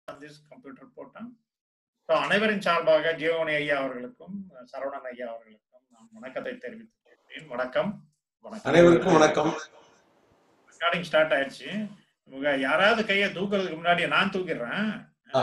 This computer போட்டேன் so அனைவரின் சார்பாக ஜீவனி ஐயா அவர்களுக்கும் சரவணன் ஐயா அவர்களுக்கும் நான் வணக்கத்தை தெரிவித்துக் கொள்கிறேன் வணக்கம் வணக்கம் அனைவருக்கும் வணக்கம் ரெக்கார்டிங் ஸ்டார்ட் ஆயிடுச்சு உங்க யாராவது கையை தூக்குறதுக்கு முன்னாடி நான் தூக்கிடுறேன் ஆ.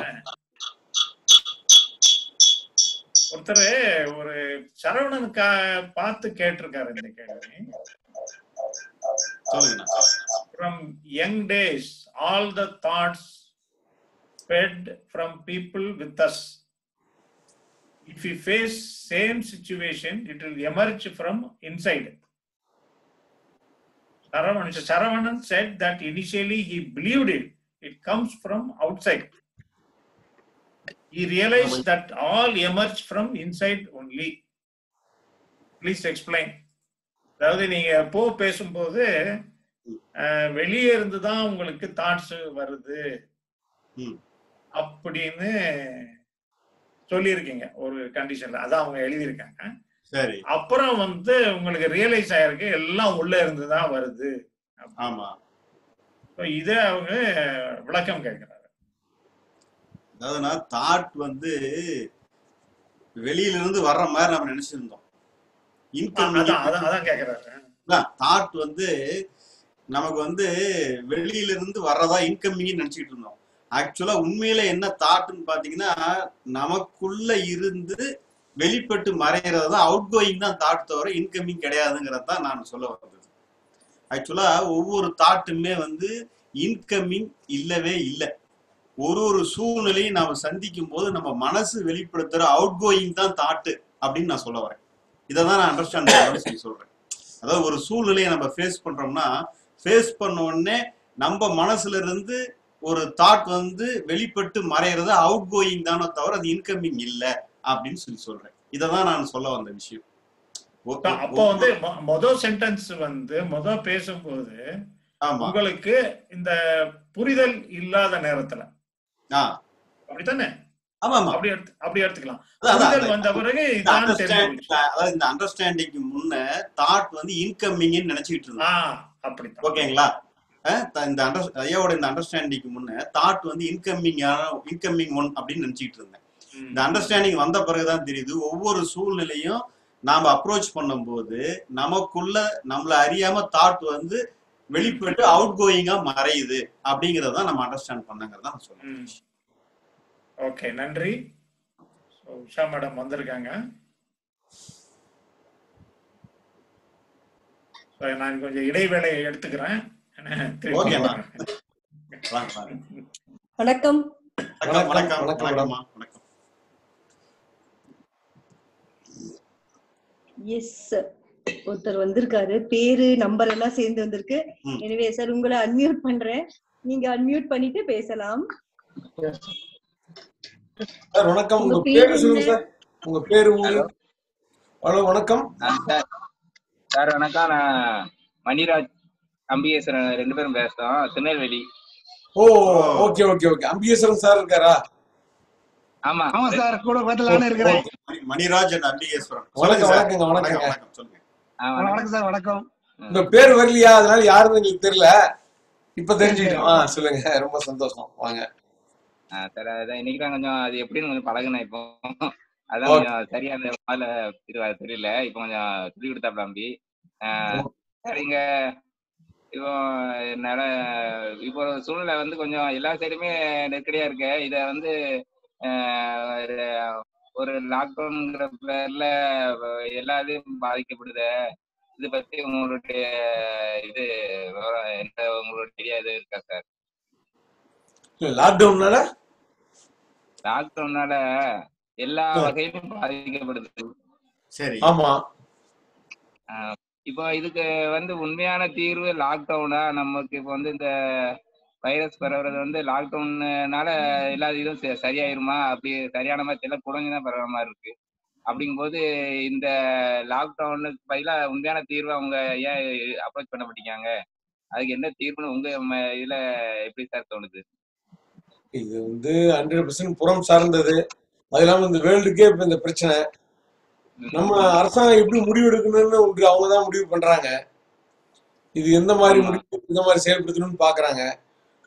ஒருத்தர் ஒரு சரவணனுக்கா பார்த்து கேட்டிருக்காரு இந்த கேள்வி சொல்லுங்கண்ணா from young days all the thoughts fed from people with us if we face same situation it will emerge from inside Saravanan, Saravanan said that initially he believed it it comes from outside he realized that all emerge from inside only please explain அதாவது நீங்க போ பேசும்போது அஹ், வெளியே இருந்து தான் உங்களுக்கு thoughts வருது ம். அப்படின்னு சொல்லியிருக்கீங்க ஒரு கண்டிஷன்ல அதான் அவங்க எழுதியிருக்காங்க சரி அப்புறம் வந்து உங்களுக்கு ரியலைஸ் ஆயிருக்கு எல்லாம் உள்ள இருந்து தான் வருது ஆமா So இதை அவங்க விளக்கம் கேட்கிறாரு அதாவதுனா தாட் வந்து வெளியில இருந்து வர்ற மாதிரி நம்ம நினைச்சிருந்தோம் இன்கம் அதான் அதான் அதான் கேட்கிறாரு தாட் வந்து நமக்கு வந்து வெளியில இருந்து வர்றதா இன்கமிங் நினைச்சிட்டு இருந்தோம் ஆக்சுவலா உண்மையில என்ன தாட்னு பாத்தீங்கன்னா நமக்குள்ள இருந்து வெளிப்பட்டு மறைகிறது தான் அவுட் கோயிங் தான் தாட் தவிர இன்கமிங் கிடையாதுங்கிறது தான் நான் சொல்ல வந்தது ஆக்சுவலா ஒவ்வொரு தாட்டுமே வந்து இன்கமிங் இல்லவே இல்லை ஒரு ஒரு சூழ்நிலையும் நாம சந்திக்கும் போது நம்ம மனசு வெளிப்படுத்துற அவுட் கோயிங் தான் தாட்டு அப்படின்னு நான் சொல்ல வரேன் இதை தான் நான் அண்டர்ஸ்டாண்ட் பண்ணணும்னு சொல்லி சொல்றேன் அதாவது ஒரு சூழ்நிலையை நம்ம ஃபேஸ் பண்றோம்னா ஃபேஸ் பண்ண உடனே நம்ம மனசுல இருந்து ஒரு தாட் வந்து வெளிப்பட்டு மறையிறது அவுட் கோயிங் தானே தவிர அது இன்கமிங் இல்லை அப்படின்னு சொல்லி சொல்றேன் இதை தான் நான் சொல்ல வந்த விஷயம் ஒ- So அப்போ வந்து மொ- மொத சென்டென்ஸ் வந்து மொத பேசும்போது ஆமா உங்களுக்கு இந்த புரிதல் இல்லாத நேரத்துல ஆ அப்படித்தானே ஆமா ஆமா அப்படி எடுத்து அப்படி எடுத்துக்கலாம் அதான், அதான், புரிதல் வந்த பிறகு இந்த இதான் அண்டர்ஸ்டாண்ட் தெரிஞ்சு அதாவது இந்த அண்டர்ஸ்டாண்டிங்க்கு முன்ன தாட் வந்து இன்கமிங்னு நினைச்சிட்டு இருந்தேன் ஆஹ் அப்படித்தான் ஓகேங்களா அஹ் த- இந்த அண்டர் ஐயாவோட இந்த அண்டர்ஸ்டாண்டிங்க்கு முன்ன தாட் வந்து இன்கமிங் இன்கமிங் ஒன் அப்படின்னு நினைச்சிட்டு இருந்தேன் ம். இந்த அண்டர்ஸ்டாண்டிங் வந்த பிறகுதான் தெரியுது ஒவ்வொரு சூழ்நிலையும் நாம அப்ரோச் பண்ணும்போது நமக்குள்ள நம்மள அறியாம தாட் வந்து வெளிப்பட்டு அவுட் கோயிங்கா மறையுது அப்படிங்கறத நம்ம அண்டர்ஸ்டாண்ட் பண்ணங்கிறத நான் சொல்றேன் ம். ஓகே நன்றி So, உஷா மேடம் வந்திருக்காங்க So, நான் கொஞ்சம் இடைவேளை எடுத்துக்கிறேன் திருப்பி ஓகேம்மா. வரேன். வாங்க, வாங்க. வணக்கம் வணக்கம் வணக்கம் வணக்கம், வணக்கம்மா வணக்கம் எஸ் ஒருத்தர் வந்திருக்காரு பேரு நம்பர் எல்லாம் சேர்ந்து வந்திருக்கு ம். எனவே சார் உங்களை அன்மியூட் பண்றேன் நீங்க அன்மியூட் பண்ணிட்டு பேசலாம் சார் வணக்கம் உங்க உங்க பேரு பேரு சொல்லுங்க என்ன? சார் உங்க பேரு ஊரு ஹலோ வணக்கம் ஆ, சார் சார் வணக்கம் நான் மணிராஜ் அம்பிகேஸ்வரன் ரெண்டு பேரும் பேசுறோம் Tirunelveli oh okay okay okay Ambikeswaran sir இருக்காரா ஆமா ஆமா சார் கூட பக்கத்துல நானே இருக்கிறேன் ஓகே. மணி- மணிராஜ் அண்ட் அம்பிகேஸ்வரன் வணக்கம், சொல்லுங்க சார். வணக்கங்க, வணக்கங்க. வணக்கம் வணக்கம் சொல்லுங்க ஆ, வணக்கம். வணக்கம் சார் வணக்கம் உங்க பேர் வரலையா அதனால யாருன்னு எங்களுக்கு தெரியல இப்ப தெரிஞ்சுக்கிட்டோம் ஆ சொல்லுங்க ரொம்ப சந்தோஷம் வாங்க ஆ, சார் அதான் இன்னைக்கு தான் கொஞ்சம் அது எப்படின்னு கொஞ்சம் பழகுனேன் இப்போ அதான் ஓகே. கொஞ்சம் சரியா அந்த முதல்ல இது தெரியல இப்போ கொஞ்சம் சொல்லி கொடுத்தாப்ல அம்பி ஆ, சார் இங்க இப்போ என்னால இப்போ ஒரு சூழ்நிலை வந்து கொஞ்சம் எல்லா சைடுமே நெருக்கடியா இருக்கு இத வந்து ஆ, ஒரு- ஒரு லாக்டவுன்ங்கிற பேர்ல எல்லா இதையும் பாதிக்கப்படுது இது பத்தி உங்களுடைய இது விவரம் என்ன உங்களுடைய ஐடியா எதுவும் இருக்கா சார் லாக்டவுன்னால லாக்டவுனால எல்லா ஆ. வகையிலும் பாதிக்கப்படுது சரி ஆமா ஆஹ் இப்போ இதுக்கு வந்து உண்மையான தீர்வு லாக்டவுனா நமக்கு இப்போ வந்து இந்த வைரஸ் பரவுறது வந்து லாக்டவுன்னால எல்லா இதுவும் ச- சரியாயிருமா அப்படி சரியான மாதிரி தெரியல குறைஞ்சு தான் பரவுற மாதிரி இருக்கு அப்படிங்கும்போது இந்த லாக்டவுனுக்கு பதிலாக உண்மையான தீர்வை அவங்க ஏன் அப்ரோச் பண்ண மாட்டேங்காங்க அதுக்கு என்ன தீர்வுன்னு உங்க ம- இதுல எப்படி சார் தோணுது இது வந்து ஹண்ட்ரட் பர்சன்ட் புறம் சார்ந்தது அது இல்லாம இந்த வேர்ல்டுக்கே இப்ப இந்த பிரச்சனை நம்ம அரசாங்கம் எப்படி முடிவு எடுக்கணும்னு ஒன்று அவங்க தான் முடிவு பண்றாங்க இது எந்த மாதிரி ஆமா. முடிவு எந்த மாதிரி செயல்படுத்தணும்னு பாக்குறாங்க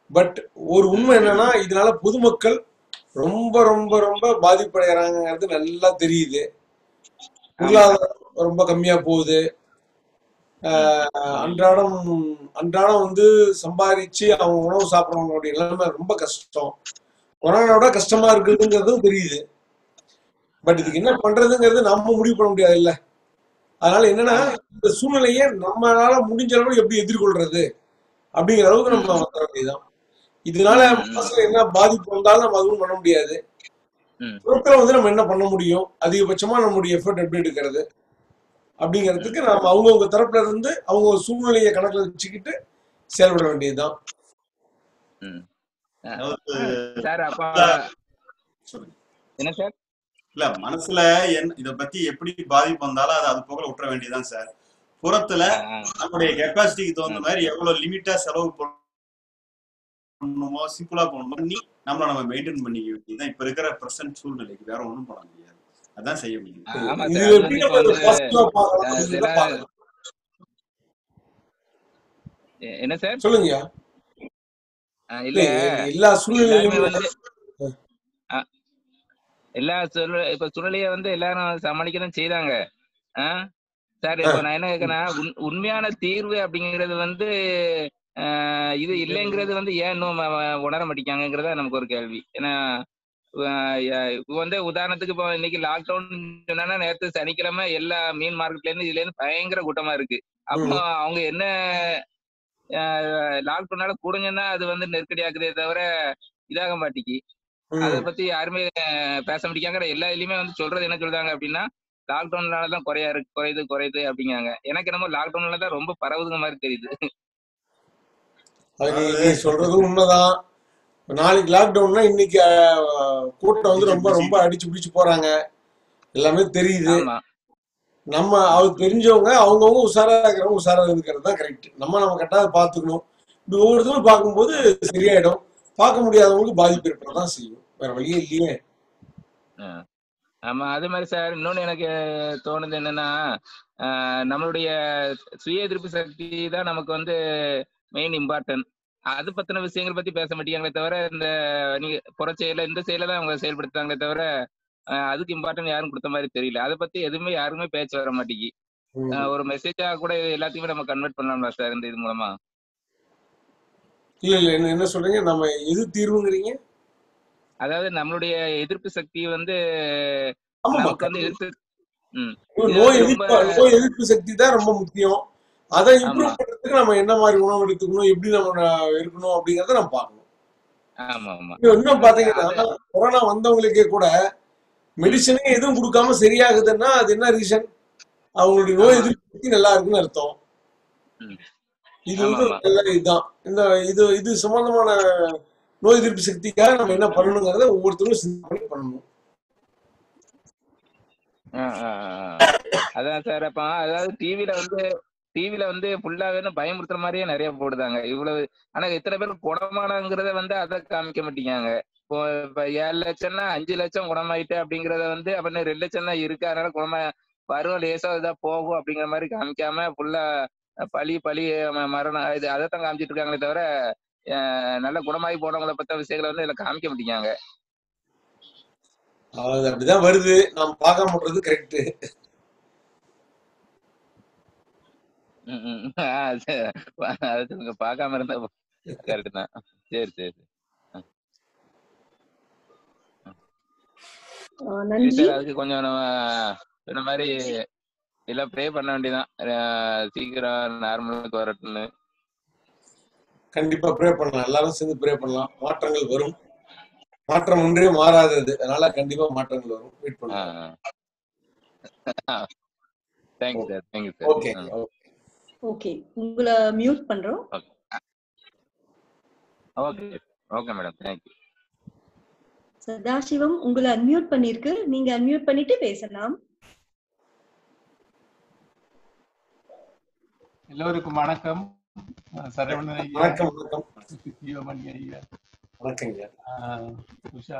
பட் ஒரு உண்மை என்னன்னா இதனால பொதுமக்கள் ரொம்ப ரொம்ப ரொம்ப பாதிப்படைகிறாங்கிறது நல்லா தெரியுது பொருளாதாரம் ரொம்ப கம்மியா போகுது ஆஹ் அன்றாடம் அன்றாடம் வந்து சம்பாதிச்சு அவங்க உணவு சாப்பிட்றவங்களுடைய நிலைமை ரொம்ப கஷ்டம் கொரோனாவோட கஷ்டமா இருக்குதுங்கிறதும் தெரியுது பட் இதுக்கு என்ன பண்றதுங்கிறது நம்ம முடிவு பண்ண முடியாது இல்ல அதனால என்னன்னா இந்த சூழ்நிலையை நம்மளால முடிஞ்ச அளவு எப்படி எதிர்கொள்றது அப்படிங்கிற அளவுக்கு நம்ம வந்துட வேண்டியதுதான் இதனால மனசுல என்ன பாதிப்பு வந்தாலும் நம்ம அதுவும் பண்ண முடியாது ம். புறத்துல வந்து நம்ம என்ன பண்ண முடியும் அதிகபட்சமா நம்முடைய எஃபர்ட் எப்படி எடுக்கிறது அப்படிங்கிறதுக்கு நாம அவங்கவுங்க தரப்புல இருந்து அவங்க சூழ்நிலையை கணக்குல வச்சுக்கிட்டு செயல்பட வேண்டியதுதான் அதாவது சார் அப்ப சொல்லுங்க என்ன சார் இல்ல மனசுல என் இத பத்தி எப்படி பாதிப்பு வந்தாலும் அதை அது போக விட்டுற வேண்டியதுதான் சார் புறத்துல நம்முடைய கெப்பாசிட்டிக்கு தகுந்த மாதிரி எவ்வளவு லிமிட்டா செலவு பண்ணணுமோ சிம்பிளா பண்ணணுமோ பண்ணி நம்மள நம்ம மெயின்டைன் பண்ணிக்க வேண்டியதுதான் இப்ப இருக்கிற பிரசன்ட் சூழ்நிலைக்கு வேற ஒண்ணும் பண்ண முடியாது அதான் செய்ய முடியும் ஆமா இது சார் எப்படி அது நம்ம வந்து பாசிட்டிவா பார்க்கலாம் அஹ், அப்படிங்கிறத சில பார்க்கலாம் எ- என்ன சார் சொல்லுங்கய்யா அஹ், இல்ல இல்ல எல்லா எல்லாருமே சூழ்நிலையிலும் வந்து அஹ், எல்லா சூழ்நிலை இப்ப சூழ்நிலையை வந்து எல்லாரும் சமாளிக்க தான் செய்தாங்க ஆ? சார் இப்போ நான் என்ன கேட்கறேன்னா உண்- உண்மையான தீர்வு அப்படிங்கிறது வந்து ஆஹ், இது இல்லைங்கிறது வந்து ஏன் இன்னும் ம- ம- உணர மாட்டேங்கிறாங்கிறதா நமக்கு ஒரு கேள்வி ஏன்னா ஆஹ், ய- இப்போ வந்து உதாரணத்துக்கு இப்போ இன்னைக்கு லாக்டவுன் சொன்னா நேற்று சனிக்கிழமை எல்லா மீன் மார்க்கெட்ல இருந்து இதுல இருந்து பயங்கர கூட்டமா இருக்கு அப்போ அவங்க என்ன லாக்டவுனால கூடுங்கன்னா அது வந்து நெருக்கடியாக்குதே தவிர இதாக மாட்டிக்கு அதை பத்தி யாருமே அஹ், பேச மாட்டேங்கிறாங்க எல்லா இதுலயுமே வந்து சொல்றது என்ன சொல்றாங்க அப்படின்னா லாக்டவுன்னால தான் குறையா இருக்கு குறையுது குறையுது அப்படிங்காங்க எனக்கு என்னமோ லாக்டவுன்ல தான் ரொம்ப பரவுதுங்க மாதிரி தெரியுது அது நீ நீ சொல்றதும் உண்மைதான் இப்ப நாளைக்கு லாக்டவுன்னா இன்னைக்கு அஹ், கூட்டம் வந்து ரொம்ப ரொம்ப அடிச்சு பிடிச்சு போறாங்க எல்லாமே தெரியுது ஆமா நம்ம அது தெரிஞ்சவங்க அவங்கவுங்க உஷாரா இருக்கிறவங்க உஷாரா இருக்கிறது தான் கரெக்ட் நம்ம நம்ம கரெக்டாக பார்த்துக்கணும் இப்படி ஒவ்வொருத்தரும் பார்க்கும்போது சரியாயிடும் பார்க்க முடியாதவங்களுக்கு பாதிப்பு ஏற்படதான் செய்யும் வேற வழியே இல்லையே அஹ். ஆமா அதே மாதிரி சார் இன்னொன்னு எனக்கு தோணுது என்னன்னா ஆஹ், நம்மளுடைய சுய எதிர்ப்பு சக்தி தான் நமக்கு வந்து மெயின் இம்பார்ட்டன்ட் அது பத்தின விஷயங்கள் பத்தி பேச மாட்டேங்கிறே தவிர இந்த நீங்க புற செயல இந்த செயல தான் அவங்க செயல்படுத்துறாங்களே தவிர ஆஹ், அதுக்கு இம்பார்ட்டன்ட் யாரும் கொடுத்த மாதிரி தெரியல அதை பத்தி எதுவுமே யாருமே பேச்சு வர மாட்டேங்கி ம். ஆஹ், ஒரு மெசேஜா கூட இது எல்லாத்தையுமே நம்ம கன்வெர்ட் பண்ணலாம்ல சார் இந்த இது மூலமா இல்ல இல்ல என்ன என்ன சொல்றீங்க நம்ம எது தீர்வுங்கிறீங்க அதாவது நம்மளுடைய எதிர்ப்பு சக்தி வந்து ஆமாமா நமக்கு வந்து எதிர்ப்பு ம் இப்போ இது நோய் வந்து ரொம்ப எதிர்ப்பு நோய் எதிர்ப்பு சக்தி தான் ரொம்ப முக்கியம் அதை ஆமா இம்ப்ரூவ் பண்றதுக்கு நம்ம என்ன மாதிரி உணவு எடுத்துக்கணும் எப்படி நம்ம ந- இருக்கணும் அப்படிங்கறத நம்ம பார்க்கணும் ஆமா ஆமா இன்னும் இன்னும் அது பாத்தீங்கன்னா அது கொரோனா வந்தவங்களுக்கே கூட மெடிசனே எதுவும் கொடுக்காம சரியாகுதுன்னா அது என்ன ரீசன் அவங்களுடைய நோய் ஆமா எதிர்ப்பு சக்தி நல்லா இருக்குன்னு அர்த்தம் ம் இது ஆமா வந்து ஆமா நல்ல இதுதான் இந்த இது இது சம்பந்தமான நோய் எதிர்ப்பு சக்திக்காக நம்ம என்ன பண்ணணுங்கிறத ஒவ்வொருத்தரும் சிந்தனை பண்ணி பண்ணணும் ஆ, ஆ, ஆ, ஆ. அதான் சார் அப்ப அதாவது டிவில வந்து டிவில வந்து ஃபுல்லாவே பயமுறுத்துற மாதிரியே நிறைய போடுதாங்க இவ்வளவு ஆனா எத்தனை பேர் குணமானங்கிறத வந்து அதை காமிக்க மாட்டேங்காங்க இப்போ இப்ப ஏழு லட்சம்னா அஞ்சு லட்சம் குணமாயிட்டு அப்படிங்கறத வந்து அப்ப ரெண்டு லட்சம் தான் இருக்கு அதனால குணமா வரும் லேசா இதா போகும் அப்படிங்கிற மாதிரி காமிக்காம ஃபுல்லா பழி பழி ம- மரணம் இது அதைத்தான் காமிச்சிட்டு இருக்காங்களே தவிர அஹ், நல்ல குணமாகி போனவங்கள பத்த விஷயங்களை வந்து இதுல காமிக்க மாட்டேங்காங்க அது அப்படிதான் வருது நாம் பார்க்காம விடுறது கரெக்ட் ம், ம். ஆ, சரி. அது சொல்லுங்க பார்க்காம இருந்தா கரெக்ட் தான் சரி சரி சரி. ஆஹ் சரி நன்றி சார் அதுக்கு கொஞ்சம் நம்ம இந்த மாதிரி எல்லாம் ப்ரே பண்ண வேண்டியதான் அஹ் சீக்கிரம் நார்மலுக்கு வரட்டும்னு கண்டிப்பா ப்ரே பண்ணலாம் எல்லாரும் சேர்ந்து ப்ரே பண்ணலாம் மாற்றங்கள் வரும் மாற்றம் ஒன்றே மாறாதது அதனால கண்டிப்பா மாற்றங்கள் வரும் வெயிட் பண்ணுவோம் thank you sir thank you sir okay okay okay உங்களை மியூட் பண்றோம் okay okay madam thank you Sadasivam உங்களை அன்மியூட் பண்ணிருக்கு நீங்க அன்மியூட் பண்ணிட்டு பேசலாம் எல்லோருக்கும் வணக்கம் அஹ் சரவணன் ஐயா வணக்கம் வணக்கம் ஜீவமணி ஐயா வணக்கங்க அஹ் உஷா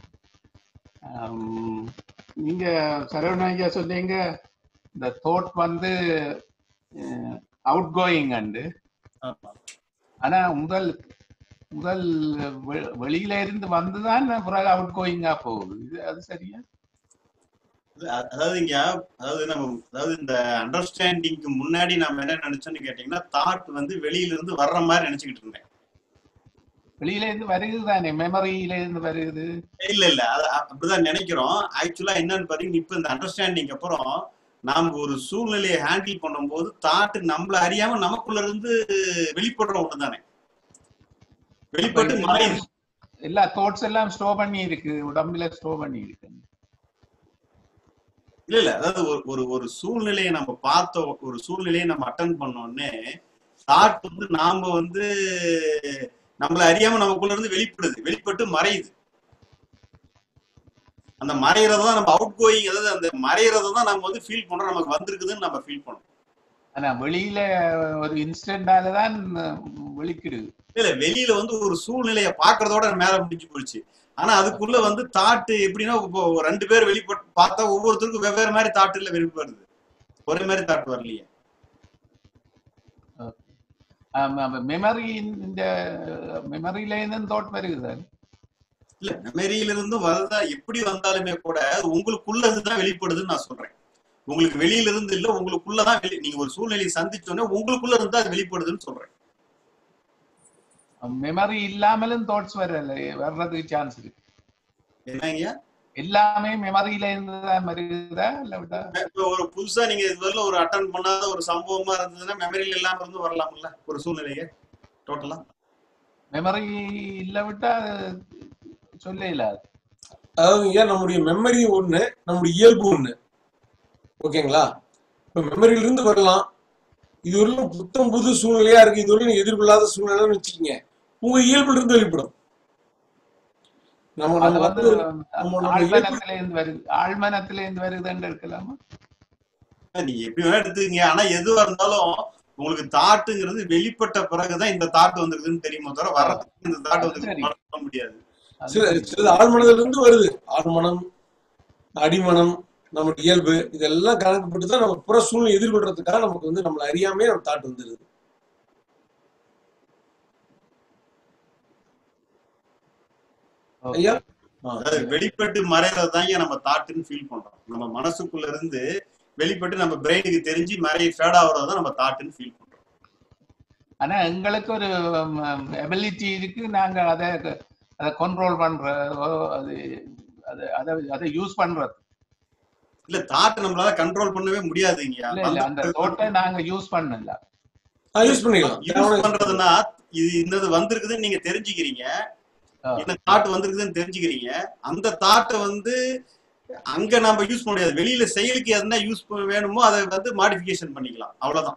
ஆம், நீங்க சரவணன் ஐயா சொன்னீங்க இந்த தோட் வந்து அவுட் கோயிங் அண்டு ஆமா ஆனா உங்கள் முதல் வெ- வெளியில இருந்து வந்துதான் பிறகு அவுட் கோயிங்கா போகுது இது அது சரியா அது- அதாவது இங்க அதாவது நம்ம அதாவது இந்த அண்டர்ஸ்டாண்டிங்க்கு முன்னாடி நம்ம என்ன நினைச்சோம்னு கேட்டீங்கன்னா தாட் வந்து வெளியில இருந்து வர்ற மாதிரி நினைச்சுக்கிட்டு இருந்தேன் வெளியில இருந்து வருகுது தானே மெமரியில இருந்து வருகுது இல்ல இல்ல அது அ- அப்படிதான் நினைக்கிறோம் ஆக்சுவலா என்னன்னு பாத்தீங்கன்னா இப்ப இந்த அண்டர்ஸ்டாண்டிங் அப்புறம் நாம ஒரு சூழ்நிலையை ஹேண்டில் பண்ணும்போது தாட் நம்மள அறியாம நமக்குள்ள இருந்து வெளிப்படுற ஒண்ணுதானே அப்ப வெளிப்பட்டு இது மறையுது எல்லாம் எல்லா தோட்ஸ் எல்லாம் ஸ்டோர் பண்ணி இருக்கு உடம்புல ஸ்டோர் பண்ணி இருக்கு இல்ல இல்ல அதாவது ஒரு ஒரு ஒரு சூழ்நிலையை நம்ம பார்த்த ஒரு சூழ்நிலையை நம்ம அட்டன் பண்ணோடனே தாட் வந்து நாம வந்து நம்மள அறியாம நமக்குள்ள இருந்து வெளிப்படுது வெளிப்பட்டு மறையுது அந்த மறையறத தான் நம்ம அவுட் கோயிங் அதாவது அந்த மறையறத தான் நம்ம வந்து ஃபீல் பண்றோம் நமக்கு வந்திருக்குதுன்னு நம்ம ஃபீல் பண்றோம் ஆனா வெளியில ஒரு இன்சிடென்டால தான் வெளிக்கிடுது இல்ல வெளியில வந்து ஒரு சூழ்நிலையை பாக்குறதோட மேல முடிஞ்சு போயிடுச்சு ஆனா அதுக்குள்ள வந்து தாட்டு எப்படின்னா இப்போ ஒரு ரெண்டு பேர் வெளிப்பட்டு பார்த்தா ஒவ்வொருத்தருக்கும் வெவ்வேறு மாதிரி தாட்டு இல்ல வெளிப்படுது ஒரே மாதிரி தாட் வரலையே மெமரி இந்த மெமரியில இருந்து தோட் வருகுது இல்ல மெமரியில இருந்து வரதா எப்படி வந்தாலுமே கூட அது உங்களுக்குள்ள இருந்துதான் வெளிப்படுதுன்னு நான் சொல்றேன் உங்களுக்கு வெளியில இருந்து இல்ல உங்களுக்குள்ளதான் வெளி நீங்க ஒரு சூழ்நிலையை சந்திச்சோன்னே உங்களுக்குள்ள இருந்து தான் அது வெளிப்படுதுன்னு சொல்றேன் மெமரி இல்லாமலும் தோட்ஸ் வரல வர்றதுக்கு சான்ஸ் இருக்கு என்னங்க எல்லாமே மெமரியில இருந்து தான் வருகுதா இல்ல விட்டா இப்போ ஒரு புதுசா நீங்க இதுவரையில ஒரு அட்டன் பண்ணாத ஒரு சம்பவமா இருந்ததுன்னா மெமரியில இல்லாம இருந்து வரலாம்ல ஒரு சூழ்நிலையை டோட்டலா மெமரி இல்ல விட்டா சொல்ல இல்லாது அதாவது ஏன் நம்முடைய மெமரி ஒண்ணு நம்முடைய இயல்பு ஒண்ணு ஓகேங்களா இப்ப மெமரியில இருந்து வரலாம் இது ஒரு புத்தம் புது சூழ்நிலையா இருக்கு இது ஒரு எதிர்கொள்ளாத சூழ்நிலைன்னு வச்சுக்கீங்க உங்க இயல்புல இருந்து வெளிப்படும் நம்ம அது நம்ம வந்து வந்து நம்ம நம்ம இயல்பு ஆழ்மனத்தில இருந்து வருது ஆழ்மனத்தில இருந்து வருதுன்னு இருக்கலாமா நீங்க எப்படி வேணா எடுத்துக்கீங்க ஆனா எதுவா இருந்தாலும் உங்களுக்கு தாட்டுங்கிறது வெளிப்பட்ட பிறகுதான் இந்த தாட் வந்திருக்குன்னு தெரியுமோ தவிர வர்றதுக்கு இந்த தாட் அது சரி. வந்து சொல்ல முடியாது அது சில சரி. சிலது ஆழ்மனதுல இருந்து வருது ஆழ்மனம் அடிமனம் நம்முடைய இயல்பு இதெல்லாம் கணக்குப்பட்டு தான் நம்ம புற சூழ்நிலை எதிர்கொள்றதுக்காக நமக்கு வந்து நம்மள அறியாமே நம்ம தாட் வந்துருது Okay. ஐயா ஆ, அதாவது வெளிப்பட்டு மறைறது தாங்க நம்ம தாட்டுன்னு ஃபீல் பண்றோம் நம்ம மனசுக்குள்ள இருந்து வெளிப்பட்டு நம்ம பிரெயினுக்கு தெரிஞ்சு மறைய ஃபேட் ஆகுறது தான் நம்ம தாட்டுன்னு ஃபீல் பண்றோம் ஆனா எங்களுக்கு ஒரு எபிலிட்டி இருக்கு நாங்க அதை அதை கண்ட்ரோல் பண்ற ஓ, அது அது அதை அதை யூஸ் பண்றது இல்ல தாட் நம்மளால கண்ட்ரோல் பண்ணவே முடியாதுங்க இல்ல இல்ல அந்த தோட்டை நாங்க யூஸ் பண்ணல யூஸ் பண்ணிக்கலாம் யூஸ் தேவையான பண்றதுன்னா இது இன்னது வந்திருக்குதுன்னு நீங்க தெரிஞ்சுக்கிறீங்க ஆ. என்ன தாட் வந்திருக்குதுன்னு தெரிஞ்சுக்கிறீங்க அந்த தாட்டை வந்து அங்க நம்ம யூஸ் பண்ண முடியாது வெளியில செயலுக்கு எதுனா யூஸ் வேணுமோ அதை வந்து மாடிஃபிகேஷன் பண்ணிக்கலாம் அவ்வளவுதான்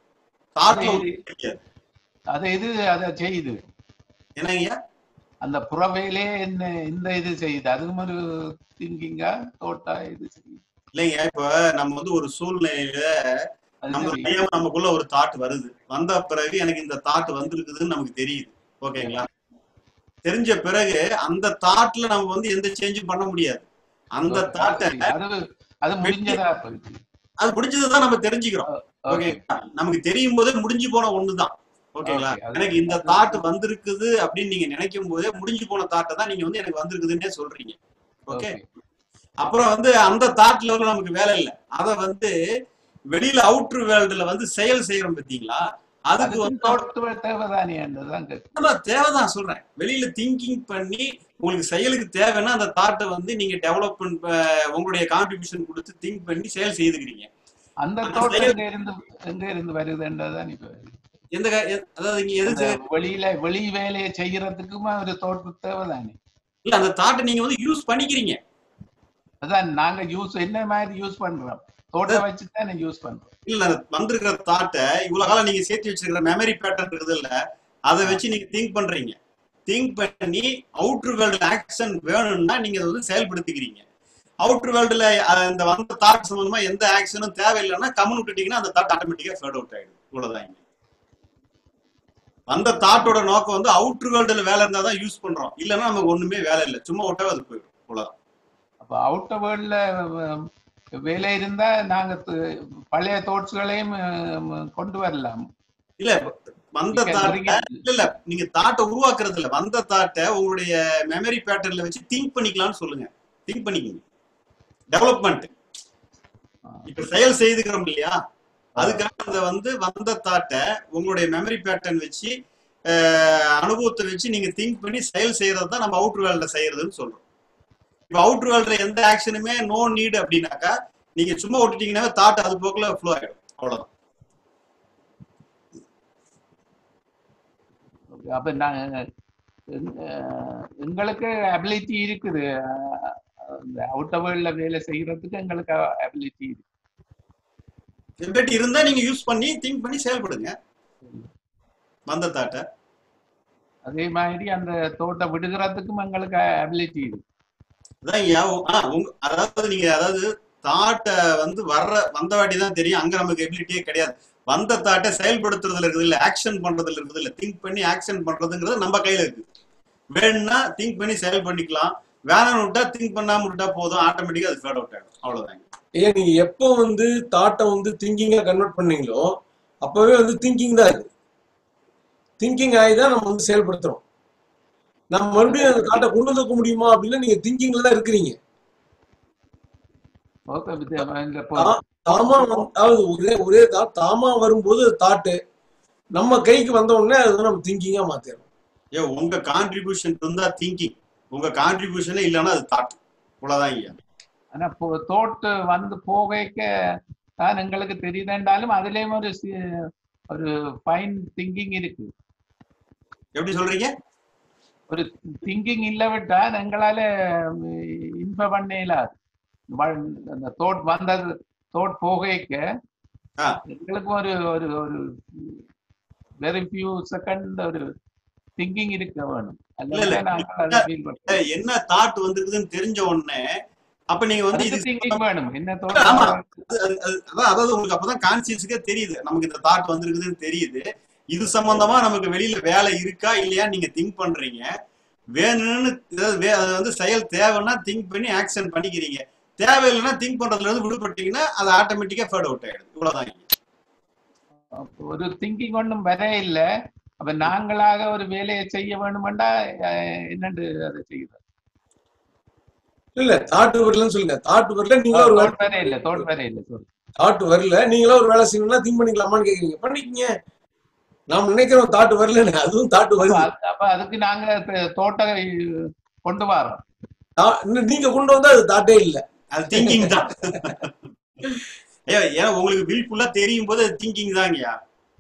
தாட்ல அது- ஒண்ணும் தெரியாது அது இது அதை செய்யுது என்னங்க அந்த புறவேலே என்ன இந்த இது செய்யுது அதுவும் ஒரு திங்கிங்கா தோட்டா இது செய்யுது இல்லைங்க இப்ப நம்ம வந்து ஒரு சூழ்நிலையில அது நம்ம சரி அறியாம நமக்குள்ள ஒரு தாட் வருது வந்த பிறகு எனக்கு இந்த தாட் வந்திருக்குதுன்னு நமக்கு தெரியுது ஓகேங்களா தெரிஞ்ச பிறகு அந்த தாட்ல நம்ம வந்து எந்த சேஞ்சும் பண்ண முடியாது அந்த Okay, அது தாட்டை சரி. அது அது முடிஞ்சதா போயிடுச்சு அது முடிஞ்சதுதான் நம்ம தெரிஞ்சுக்கிறோம் ஓகே ஓகே நமக்கு தெரியும் போதே முடிஞ்சு போன ஒண்ணுதான் ஓகேங்களா Okay, அது- எனக்கு இந்த தாட் வந்திருக்குது அப்படின்னு நீங்க நினைக்கும் போதே முடிஞ்சு போன தாட்டை தான் நீங்க வந்து எனக்கு வந்திருக்குதுன்னே சொல்றீங்க ஓகே ஓகே அப்புறம் வந்து அந்த தாட் லெவலில் நமக்கு வேலை இல்லை அத வந்து வெளியில அவுட்ரு வேர்ல்டுல வந்து செயல் செய்யறோம் பாத்தீங்களா அதுக்கு அதுக்கு வந்து தோட்ட தேவைதானே தான் கேட்கும் நான் தேவைதான் சொல்றேன் வெளியில திங்கிங் பண்ணி உங்களுக்கு செயலுக்கு தேவைன்னா அந்த தாட்டை வந்து நீங்க டெவலப் உங்களுடைய கான்ட்ரிபியூஷன் கொடுத்து திங்க் பண்ணி செயல் செய்துக்கிறீங்க அந்த அந்த தோட்டம் செயல்- எங்க இருந்து எங்க இருந்து வருதுன்றதுதான் இப்ப எந்த கா- எ- அதாவது இங்க எது அந்த செய்- வெளியில வெளி வேலையை செய்யறதுக்குமா ஒரு தோட்டம் தேவைதானே இல்ல அந்த தாட்டை நீங்க வந்து யூஸ் பண்ணிக்கிறீங்க அதான் நாங்க யூஸ் என்ன மாதிரி யூஸ் பண்றோம் தோட்டம் வச்சு தானே யூஸ் பண்றோம் இல்ல அந்த வந்திருக்கிற தாட்டை இவ்வளவு காலம் நீங்க சேர்த்து வச்சிருக்கிற மெமரி பேட்டர்ன் இருக்குது இல்ல அதை வச்சு நீங்க திங்க் பண்றீங்க திங்க் பண்ணி அவுட்டர் வேர்ல்டு ஆக்ஷன் வேணும்னா நீங்க அதை வந்து செயல்படுத்திக்கிறீங்க அவுட்டர் வேர்ல்டுல இந்த வந்த தாட் சம்பந்தமா எந்த ஆக்ஷனும் தேவையில்லைன்னா கம்முன்னு விட்டுட்டீங்கன்னா அந்த தாட் ஆட்டோமேட்டிக்கா ஃபேட் அவுட் ஆயிடும் இவ்வளவுதான் இங்க. வந்த தாட்டோட நோக்கம் வந்து அவுட்டர் வேர்ல்டுல வேலை இருந்தா தான் யூஸ் பண்றோம் இல்லைன்னா நமக்கு ஒண்ணுமே வேலை இல்லை சும்மா விட்டாவே அது போயிடும் இவ்வளவுதான் அப்ப அவுட்டர் வேர்ல்ட்ல வேலை இருந்தா நாங்க து- பழைய தோட்ஸ்களையும் கொண்டு வரலாம் இல்ல வந்த You can தாட்டை bring it- இல்ல இல்ல நீங்க தாட்டை உருவாக்குறது இல்ல வந்த தாட்டை உங்களுடைய மெமரி பேட்டர்ன்ல வச்சு திங்க் பண்ணிக்கலாம்னு சொல்லுங்க திங்க் பண்ணிக்கங்க டெவலப்மெண்ட் இப்ப செயல் செய்துக்கிறோம் இல்லையா அதுக்காக அந்த வந்து வந்த தாட்டை உங்களுடைய மெமரி பேட்டர்ன் வச்சு அஹ், அனுபவத்தை வச்சு நீங்க திங்க் பண்ணி செயல் செய்யறது தான் நம்ம அவுட்டர் வேல்ட்ல செய்யறதுன்னு சொல்றோம் இப்ப அவுட்டர் வேல்ட்ல எந்த ஆக்ஷனுமே நோ நீடு அப்படின்னாக்கா நீங்க சும்மா விட்டுட்டீங்கன்னா தாட் அது போக்குல ஃப்ளோ ஆயிடும் அவ்வளவுதான் அப்ப நாங்க அஹ், எங்களுக்கு அபிலிட்டி இருக்குது அஹ், இந்த அவுட்டர் வேர்ல்ட்ல வேலை செய்யறதுக்கு எங்களுக்கு அபிலிட்டி இருக்கு எபிலிட்டி இருந்தா நீங்க யூஸ் பண்ணி திங்க் பண்ணி செயல்படுங்க வந்த தாட்டை அதே மாதிரி அந்த தோட்டம் விடுகிறதுக்கும் எங்களுக்கு அபிலிட்டி இருக்கு அதான் ஐயா, உ- ஆ, உங்க- அதாவது நீங்க அதாவது தாட்டை வந்து வர்ற வந்த வாட்டி தான் தெரியும் அங்க நமக்கு எபிலிட்டியே கிடையாது வந்த தாட்டை செயல்படுத்துறதுல இருக்குது இல்ல ஆக்ஷன் பண்றதுல இருக்குது இல்ல திங்க் பண்ணி ஆக்ஷன் பண்றதுங்கிறது நம்ம கையில இருக்கு வேணும்னா திங்க் பண்ணி செயல் பண்ணிக்கலாம் வேணாம்னு விட்டா திங்க் பண்ணாம விட்டா போதும் ஆட்டோமேட்டிக்கா அது ஃபேட் அவுட் ஆயிடும் அவ்வளவுதான் ஏன் நீங்க எப்போ வந்து தாட்டை வந்து திங்கிங்கா கன்வெர்ட் பண்ணீங்களோ அப்பவே வந்து திங்கிங் தான் இது திங்கிங் ஆகி தான் நம்ம வந்து செயல்படுத்துறோம் நம்ம மறுபடியும் அந்த தாட்டை கொண்டு வந்து முடியுமா அப்படின்னா நீங்க திங்கிங்ல தான் இருக்கிறீங்க ஓகே இந்த தா- தாமா வந்து- அதாவது ஒரே ஒரே தாட் தாமா வரும்போது தாட்டு நம்ம கைக்கு வந்த உடனே அது வந்து நம்ம திங்கிங்கா மாத்திடுறோம் ஏ உங்க கான்ட்ரிபியூஷன் இருந்தா திங்கிங் உங்க கான்ட்ரிபியூஷனே இல்லைன்னா அது தாட் இவ்வளவுதான் ஐயா ஆனா போ- தோட்டு வந்து போகைக்க தான் எங்களுக்கு தெரியுதுன்றாலும் அதுலயும் ஒரு சி- ஒரு ஃபைன் திங்கிங் இருக்கு எப்படி சொல்றீங்க ஒரு திங்கிங் இல்ல விட்டா எங்களால இன்ப பண்ண இயலாது வ- அந்த தோட் வந்தது தோட் போகைக்க ஆ. எங்களுக்கு ஒரு ஒரு ஒரு வெரி ஃபியூ செகண்ட் ஒரு திங்கிங் இருக்க வேணும் இல்ல, இல்ல. அல்லது நாங்கள் அதை ஃபீல் பண்ணுறோம் ஏ, என்ன தாட் வந்திருக்குதுன்னு தெரிஞ்ச உடனே அப்ப நீங்க வந்து இது திங்கிங் வேணும் என்ன ஆமா. தோட்டம் அது- அது- அது- அதான் அதாவது உங்களுக்கு அப்பதான் கான்சியஸுக்கே தெரியுது நமக்கு இந்த தாட் வந்திருக்குதுன்னு தெரியுது இது சம்பந்தமா நமக்கு வெளியில வேலை இருக்கா இல்லையா நீங்க திங்க் பண்றீங்க வேணும்னு அதாவது வே- அது வந்து செயல் தேவைன்னா திங்க் பண்ணி ஆக்ஷன் பண்ணிக்கிறீங்க தேவையில்லைன்னா திங்க் பண்றதுல இருந்து விடுபட்டீங்கன்னா அது ஆட்டோமேட்டிக்கா ஃபேட் அவுட் ஆயிடுது இவ்வளவுதான் ஒரு திங்கிங் ஒன்றும் வர இல்ல அப்ப நாங்களாக ஒரு வேலையை செய்ய வேணுமெண்டா அஹ், என்னண்டு அதை செய்யுது இல்ல தாட்டு வரலன்னு சொல்லுங்க தாட்டு வரல நீங்களா ஒரு தோட் வர இல்ல தோட் வர இல்ல sorry. தாட்டு வரல நீங்களா ஒரு வேலை செய்யணும்னா திங்க் பண்ணிக்கலாமான்னு கேக்குறீங்க பண்ணிக்கங்க நாம் நினைக்கிறோம் தாட்டு வரலன்னு அதுவும் தாட்டு அப்ப வருது அது- அப்ப அதுக்கு நாங்க த- தோட்ட கொண்டு வரோம் தா- இன்னும் நீங்க கொண்டு வந்தா அது தாட்டே இல்ல அது திங்கிங் தான் ஏ ஏன்னா உங்களுக்கு வில் ஃபுல்லா தெரியும் போது அது திங்கிங் தாங்கய்யா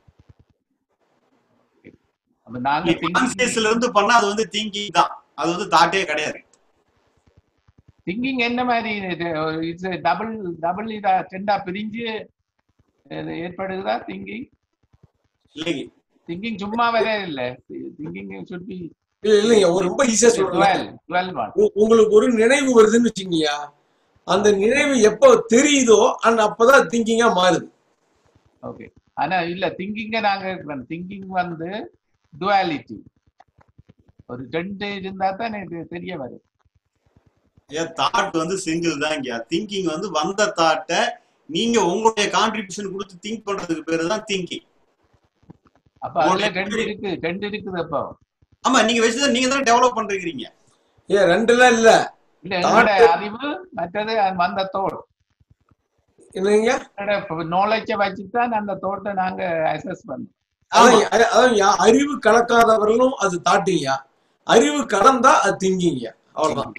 அப்ப நாங்க நீ திங்கிங் கான்சியஸ்ல இருந்து பண்ணா அது வந்து திங்கிங் தான் அது வந்து தாட்டே கிடையாது திங்கிங் என்ன மாதிரி இட்ஸ் டபுள் டபுள் இதா ரெண்டா பிரிஞ்சு இது ஏற்படுகிறதா திங்கிங் இல்லைங்க திங்கிங் சும்மா வர இல்ல திங்கிங் should be இல்ல இல்லைங்க ஒரு ரொம்ப ஈஸியா சொல்றேன் 12 12 one உ- உங்களுக்கு ஒரு நினைவு வருதுன்னு வச்சுக்கீங்கயா அந்த நினைவு எப்போ தெரியுதோ அந்த அப்பதான் திங்கிங்கா மாறுது ஓகே ஆனா இல்ல திங்கிங்க நாங்க திங்கிங் வந்து டுவாலிட்டி ஒரு ரெண்டு இருந்தா தான் எனக்கு தெரிய வரும் ஏன் தாட் வந்து சிங்கிள் தான் இங்க திங்கிங் வந்து வந்த தாட்டை நீங்க உங்களுடைய கான்ட்ரிபியூஷன் கொடுத்து திங்க் பண்றதுக்கு பேரு தான் திங்கிங் அப்ப அதுல ரெண்டு இருக்கு ரெண்டு இருக்குது அப்போ ஆமா நீங்க வச்சுதான் நீங்க தான் டெவலப் பண்றீங்க ஏன் ரெண்டுலாம் இல்ல இல்ல எங்களோட அறிவு மற்றது அது வந்த தோட் என்னங்க நாலேஜை வச்சுட்டு தான் அந்த தோட்டை நாங்க அசஸ் பண்ணோம் அதான் அ- அதான் யா- அறிவு கலக்காதவர்களும் அது தாட்டிங்கயா அறிவு கலந்தா அது திங்கிங்க அவ்வளவுதான்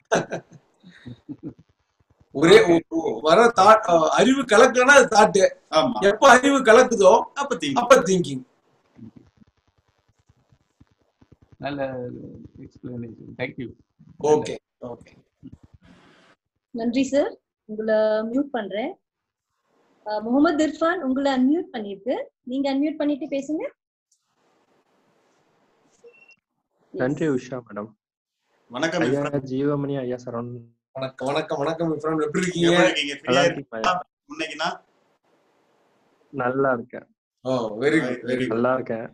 ஒரே ஒ- ஒ- வர தாட் அறிவு கலக்கலன்னா அது தாட்டு ஆமா எப்ப அறிவு கலக்குதோ அப்ப திங்க் அப்ப திங்கிங் நல்ல எக்ஸ்பிளனேஷன் தேங்க்யூ ஓகே ஓகே நன்றி சார் உங்களை மியூட் பண்றேன் அஹ், முகமது இர்ஃபான் உங்களை அன்மியூட் பண்ணிருக்கு நீங்க அன்மியூட் பண்ணிட்டு பேசுங்க நன்றி உஷா மேடம் வணக்கம் ஐயா இப்ராஹிம். ஜீவமணி ஐயா சரவண் வணக்கம் வணக்கம் வணக்கம் இப்ராஹிம் எப்படி இருக்கீங்க எப்படி இருக்கீங்க நல்லா ஃப்ரீயா இருக்கீங்களா இருக்கீங்களா முன்னைக்குன்னா நல்லா இருக்கேன் oh very good very good நல்லா இருக்கேன்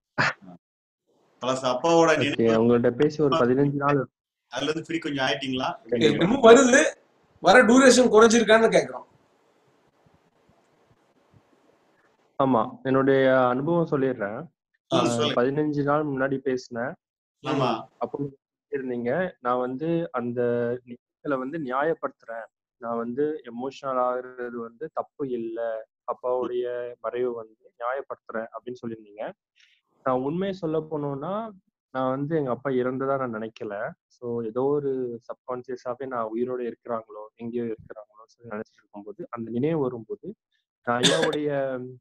பழச அப்பாவோட ஓகே நினைவு உங்கள்ட்ட பேசி ஒரு பதினஞ்சு நாள் இருக்கும். அதுல இருந்து ஃப்ரீ கொஞ்சம் ஆயிட்டீங்களா இன்னும் வருது வர டூரேஷன் குறைஞ்சிருக்கான்னு கேக்குறோம் ஆமா என்னுடைய அனுபவம் சொல்லிடுறேன் ம், ஆஹ் சொல்லுங்க பதினஞ்சு நாள் முன்னாடி பேசினேன் ஆமா அப்போ இருந்தீங்க நான் வந்து அந்த நிகழ்ச்சிகளை வந்து நியாயப்படுத்துறேன் நான் வந்து எமோஷனல் ஆகுறது வந்து தப்பு இல்லை அப்பாவுடைய மறைவு வந்து நியாயப்படுத்துறேன் அப்படின்னு சொல்லியிருந்தீங்க நான் உண்மையை சொல்ல போனோம்னா நான் வந்து எங்க அப்பா இறந்ததா நான் நினைக்கல ஸோ ஏதோ ஒரு சப்கான்சியஸாவே நான் உயிரோட இருக்கிறாங்களோ எங்கேயோ இருக்கிறாங்களோ சொல்லி நினைச்சிட்டு இருக்கும்போது அந்த நினைவு வரும்போது நான் ஐயாவுடைய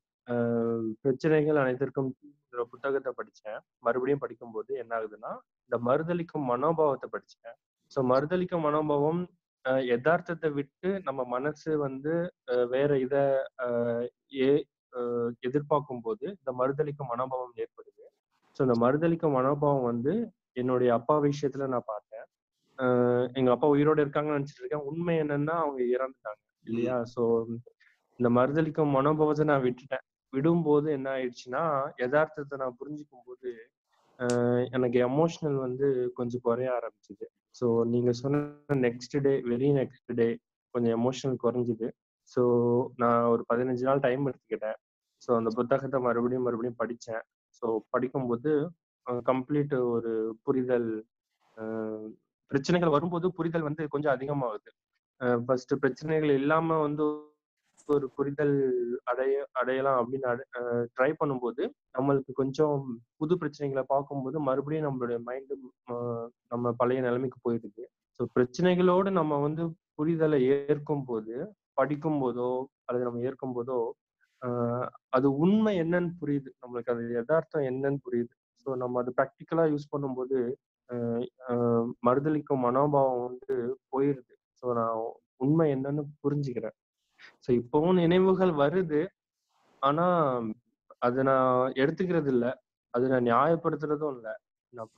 ஆஹ், பிரச்சனைகள் அனைத்திற்கும் ஒரு புத்தகத்தை படிச்சேன் மறுபடியும் படிக்கும்போது என்ன ஆகுதுன்னா இந்த மறுதளிக்கும் மனோபாவத்தை படிச்சேன் ஸோ மறுதளிக்கும் மனோபாவம் ஆஹ், யதார்த்தத்தை விட்டு நம்ம மனசு வந்து ஆஹ், வேற இத ஆஹ், ஏ ஆஹ், எதிர்பார்க்கும் போது இந்த மறுதளிக்கும் மனோபாவம் ஏற்படுது ஸோ இந்த மறுதளிக்கும் மனோபாவம் வந்து என்னுடைய அப்பா விஷயத்துல நான் பார்த்தேன் ஆஹ், எங்க அப்பா உயிரோட இருக்காங்கன்னு நினைச்சிட்டு இருக்கேன் உண்மை என்னன்னா அவங்க இறந்துட்டாங்க இல்லையா ஸோ இந்த மறுதளிக்கும் மனோபாவத்தை நான் விட்டுட்டேன் விடும்போது என்ன ஆயிடுச்சுன்னா யதார்த்தத்தை நான் புரிஞ்சுக்கும் போது ஆஹ் எனக்கு எமோஷனல் வந்து கொஞ்சம் குறைய ஆரம்பிச்சுது ஸோ நீங்க சொன்ன next day very next day கொஞ்சம் எமோஷனல் குறைஞ்சுது ஸோ நான் ஒரு பதினஞ்சு நாள் டைம் எடுத்துக்கிட்டேன் ஸோ அந்த புத்தகத்தை மறுபடியும் மறுபடியும் படித்தேன் ஸோ படிக்கும்போது கம்ப்ளீட் ஒரு புரிதல் ஆஹ் பிரச்சனைகள் வரும்போது புரிதல் வந்து கொஞ்சம் அதிகமாகுது ஃபர்ஸ்ட் பிரச்சனைகள் இல்லாம வந்து ஒரு புரிதல் அடைய அடையலாம் அப்படின்னு ட்ரை பண்ணும்போது நம்மளுக்கு கொஞ்சம் புது பிரச்சனைகளை பார்க்கும்போது மறுபடியும் நம்மளுடைய மைண்டு நம்ம பழைய நிலைமைக்கு போயிடுது ஸோ பிரச்சனைகளோடு நம்ம வந்து புரிதலை ஏற்கும் போது படிக்கும் போதோ அல்லது நம்ம ஏற்கும் போதோ ஆஹ் அது உண்மை என்னன்னு புரியுது நம்மளுக்கு அது யதார்த்தம் என்னன்னு புரியுது ஸோ நம்ம அது ப்ராக்டிக்கலா யூஸ் பண்ணும்போது ஆஹ் ஆஹ் மறுதளிக்கும் மனோபாவம் வந்து போயிருது ஸோ நான் உண்மை என்னன்னு புரிஞ்சுக்கிறேன் ஸோ இப்பவும் நினைவுகள் வருது ஆனா அதை நான் எடுத்துக்கிறது இல்ல அதை நான் நியாயப்படுத்துறதும் இல்ல நான்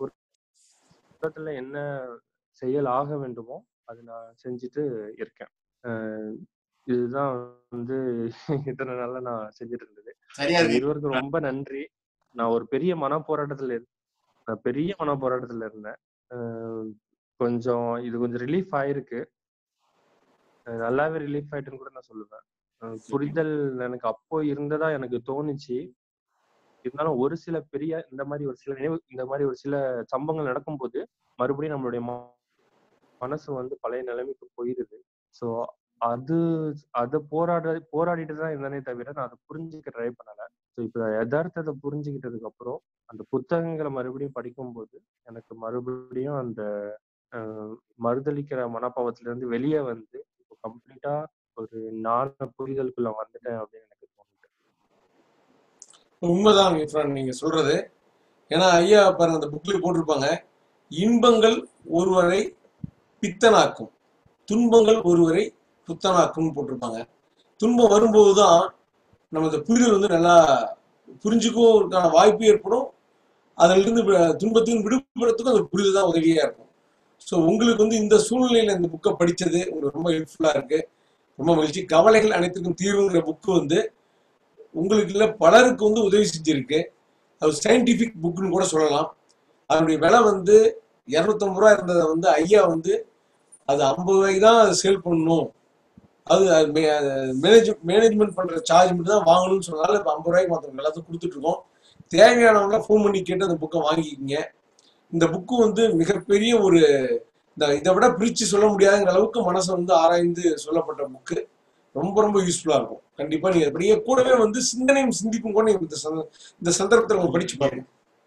புறத்துல என்ன செயல் ஆக வேண்டுமோ அது நான் செஞ்சுட்டு இருக்கேன் ஆஹ் இதுதான் வந்து இத்தனை நாள்ல நான் செஞ்சுட்டு இருந்தது சரியா உங்க இருக்கு இருவருக்கும் ரொம்ப நன்றி நான் ஒரு பெரிய மன போராட்டத்துல இருந்தேன் நான் பெரிய மன போராட்டத்துல இருந்தேன் ஆஹ் கொஞ்சம் இது கொஞ்சம் ரிலீஃப் ஆயிருக்கு அஹ் நல்லாவே ரிலீஃப் ஆயிட்டுன்னு கூட நான் சொல்லுவேன் அஹ் புரிதல் எனக்கு அப்போ இருந்ததா எனக்கு தோணுச்சு இருந்தாலும் ஒரு சில பெரிய இந்த மாதிரி ஒரு சில நினைவு இந்த மாதிரி ஒரு சில சம்பவங்கள் நடக்கும்போது மறுபடியும் நம்மளுடைய ம- மனசு வந்து பழைய நிலைமைக்கு போயிருது ஸோ அது அதை போராட போராடிட்டு தான் இருந்தேனே தவிர நான் அதை புரிஞ்சுக்க ட்ரை பண்ணல ஸோ இப்போ யதார்த்தத்தை புரிஞ்சுக்கிட்டதுக்கு அப்புறம் அந்த புத்தகங்களை மறுபடியும் படிக்கும்போது எனக்கு மறுபடியும் அந்த அஹ், மறுதளிக்கிற மனப்பாவத்துல இருந்து வெளியே வந்து இப்போ கம்ப்ளீட்டா ஒரு நான புரிதலுக்குள்ள வந்துட்டேன் அப்படின்னு எனக்கு தோணுது உண்மைதான் இர்ஃபான் நீங்க சொல்றது ஏன்னா ஐயா பாருங்க அந்த புக்ல போட்டிருப்பாங்க இன்பங்கள் ஒருவரை பித்தனாக்கும் துன்பங்கள் ஒருவரை புத்தனாக்கும் போட்டிருப்பாங்க துன்பம் வரும்போது தான் நம்ம இந்த புரிதல் வந்து நல்லா புரிஞ்சுக்கிறதுக்கான வாய்ப்பு ஏற்படும் அதிலிருந்து வி- துன்பத்தின் விடுபடுறதுக்கும் அந்த புரிதல் தான் உதவியா இருக்கும் ஸோ உங்களுக்கு வந்து இந்த சூழ்நிலையில இந்த புக்கை படிச்சது உங்களுக்கு ரொம்ப ஹெல்ப்ஃபுல்லா இருக்கு ரொம்ப மகிழ்ச்சி கவலைகள் அனைத்துக்கும் தீர்வுங்கிற புக்கு வந்து உங்களுக்கு இல்ல பலருக்கு வந்து உதவி செஞ்சிருக்கு அது சயின்டிபிக் புக்னு கூட சொல்லலாம் அதனுடைய விலை வந்து இரநூத்தம்பது ரூபா இருந்ததை வந்து ஐயா வந்து அது ஐம்பது ரூபாய்க்கு தான் அதை சேல் பண்ணணும் அது மேனேஜ் மேனேஜ்மெண்ட் பண்ற சார்ஜ் மட்டும் தான் வாங்கணும்னு சொன்னால இப்போ ஐம்பது ரூபாய்க்கு மற்றவங்க எல்லாத்தையும் கொடுத்துட்டு இருக்கோம் தேவையானவங்க ஃபோன் பண்ணி கேட்டு அந்த புக்கை வாங்கிக்கிங்க இந்த புக்கு வந்து மிகப்பெரிய ஒரு இந்த இதை விட பிரிச்சு சொல்ல முடியாதுங்கிற அளவுக்கு மனசை வந்து ஆராய்ந்து சொல்லப்பட்ட புக்கு ரொம்ப ரொம்ப யூஸ்ஃபுல்லா இருக்கும் கண்டிப்பா நீங்க அப்படியே கூடவே வந்து சிந்தனையும் சிந்திப்பும் கூட நீங்க இந்த சந்த- இந்த சந்தர்ப்பத்தில் உங்க படிச்சு பாருங்க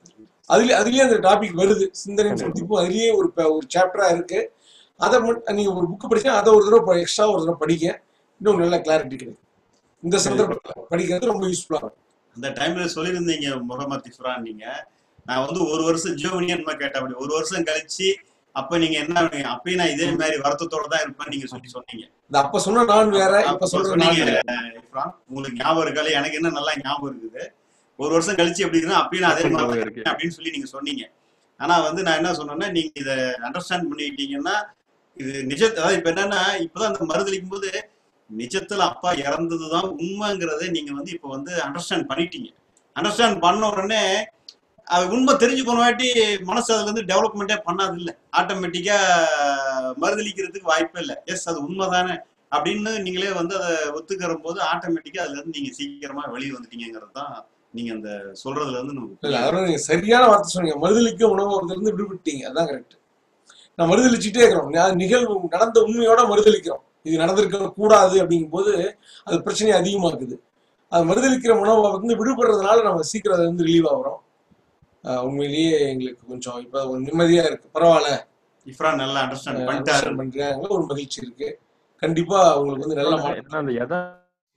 அதுல அதுலயே அந்த டாபிக் வருது சிந்தனையும் சிந்திப்பும் அதுலயே ஒரு ப- ஒரு சாப்டரா இருக்கு அதை மட்டும் நீங்க ஒரு புக் படிச்சா அதை ஒரு தடவை எக்ஸ்ட்ரா ஒரு தடவை படிங்க இன்னும் நல்ல கிளாரிட்டி கிடைக்கும் இந்த சந்தர்ப்பத்தில் படிக்கிறது ரொம்ப யூஸ்ஃபுல்லா இருக்கும் அந்த டைம்ல சொல்லியிருந்தீங்க முகமது இஃப்ரான் நீங்க நான் வந்து ஒரு வருஷம் ஜியோனியன் கேட்டேன் அப்படி ஒரு வருஷம் கழிச்சு அப்ப நீங்க என்ன பண்ணுவீங்க? அப்பயும் நான் இதே மாதிரி வருத்தத்தோட தான் இருப்பேன் நீங்க சொல்லி சொன்னீங்க இந்த அப்ப சொன்ன நான் வேற இப்ப அப்ப சொல்ற நான் சொன்னீங்க வேற இஃப்ரான் உங்களுக்கு ஞாபகம் இருக்கா இல்லையா? எனக்கு என்ன நல்லா ஞாபகம் இருக்குது ஒரு வருஷம் கழிச்சு எப்படி இருக்குன்னா அப்பயும் நான் அதே மாதிரி தான் ஞாபகம் இருக்கு இருப்பேன் அப்படின்னு சொல்லி நீங்க சொன்னீங்க ஆனா வந்து நான் என்ன சொன்னேன்னா நீங்க இதை அண்டர்ஸ்டாண்ட் பண்ணிக்கிட்டீங்கன்னா இது நிஜ அதாவது இப்ப என்னன்னா இப்பதான் அந்த மறுதளிக்கும் போது நிஜத்துல அப்பா இறந்ததுதான் உண்மைங்கிறதை நீங்க வந்து இப்ப வந்து அண்டர்ஸ்டாண்ட் பண்ணிட்டீங்க அண்டர்ஸ்டாண்ட் பண்ண உடனே அது உண்மை தெரிஞ்சு போன வாட்டி மனசு அதுல இருந்து டெவலப்மெண்ட்டே பண்ணாது இல்ல ஆட்டோமேட்டிக்கா மறுதளிக்கிறதுக்கு வாய்ப்பே இல்லை எஸ் அது உண்மைதானே அப்படின்னு நீங்களே வந்து அதை ஒத்துக்கிற போது ஆட்டோமேட்டிக்கா அதுல இருந்து நீங்க சீக்கிரமா வெளியே வந்துட்டீங்கிறது தான் நீங்க அந்த சொல்றதுல இருந்து நமக்கு இல்ல புரியுது அதாவது நீங்க சரியான வார்த்தை சொன்னீங்க மறுதளிக்க உணவகத்துல இருந்து விடுவிட்டீங்க அதான் கரெக்ட் நான் மறுதளிச்சுட்டே இருக்கிறோம் நா- நிகழ்வு நடந்த உண்மையோட மறுதளிக்கிறோம் இது நடந்திருக்க கூடாது அப்படிங்கும்போது அது பிரச்சனையை அதிகமாக்குது அது மறுதளிக்கிற உணவை வந்து விடுபடுறதுனால நம்ம சீக்கிரம் அதுல இருந்து ரிலீவ் ஆகுறோம் ஆஹ் உண்மையிலேயே எங்களுக்கு கொஞ்சம் இப்ப கொஞ்சம் நிம்மதியா இருக்கு பரவாயில்ல இஃப்ரான் நல்லா அண்டர்ஸ்டாண்ட் பண்ணிட்டாரு அண்டர்ஸ்டாண்ட் பண்றாங்க ஒரு மகிழ்ச்சி இருக்கு கண்டிப்பா உங்களுக்கு வந்து நல்ல மாற்றம் ஏன்னா அந்த எதா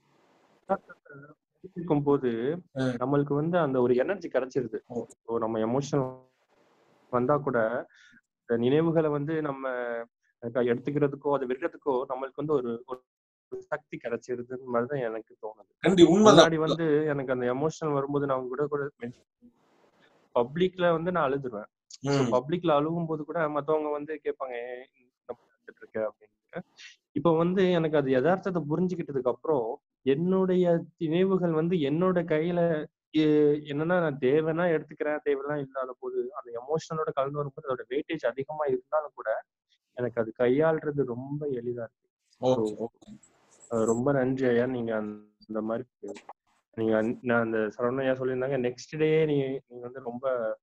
இருக்கும் போது ஆஹ் நம்மளுக்கு வந்து அந்த ஒரு எனர்ஜி கிடைச்சிருது ஓகே இப்போ நம்ம எமோஷன் வந்தா கூட இந்த நினைவுகளை வந்து நம்ம க- எடுத்துக்கிறதுக்கோ அதை விடுறதுக்கோ நம்மளுக்கு வந்து ஒரு ஒரு ஒரு சக்தி கிடைச்சிருதுன்னு மாதிரிதான் எனக்கு தோணுது கண்டி உண்மைதான் முன்னாடி வந்து எனக்கு அந்த எமோஷன் வரும்போது நான் கூட கூட பப்ளிக்ல வந்து நான் அழுதுருவேன் ஸோ ம் பப்ளிக்ல அழுகும் போது கூட மத்தவங்க வந்து கேட்பாங்க "ஏன் இந்த மாதிரி அழுதுட்டு இருக்க அப்படின்னு இப்போ வந்து எனக்கு அது யதார்த்தத்தை புரிஞ்சுக்கிட்டதுக்கு அப்புறம் என்னுடைய நினைவுகள் வந்து என்னோட கையில எ- என்னன்னா நான் தேவைன்னா எடுத்துக்கிறேன் தேவைன்னா இல்லாத போது அந்த எமோஷனோட கலந்து வரும்போது அதோட வெயிட்டேஜ் அதிகமா இருந்தாலும் கூட எனக்கு அது கையாள்றது ரொம்ப எளிதா இருக்கு ஸோ ஓகே ஓகே ரொம்ப நன்றி ஐயா நீங்க அந்த அந்த மாதிரி நீங்க அந்த- நான் அந்த சரவணையா சொல்லியிருந்தாங்க நெக்ஸ்ட் டே நீ நீங்க வந்து ரொம்ப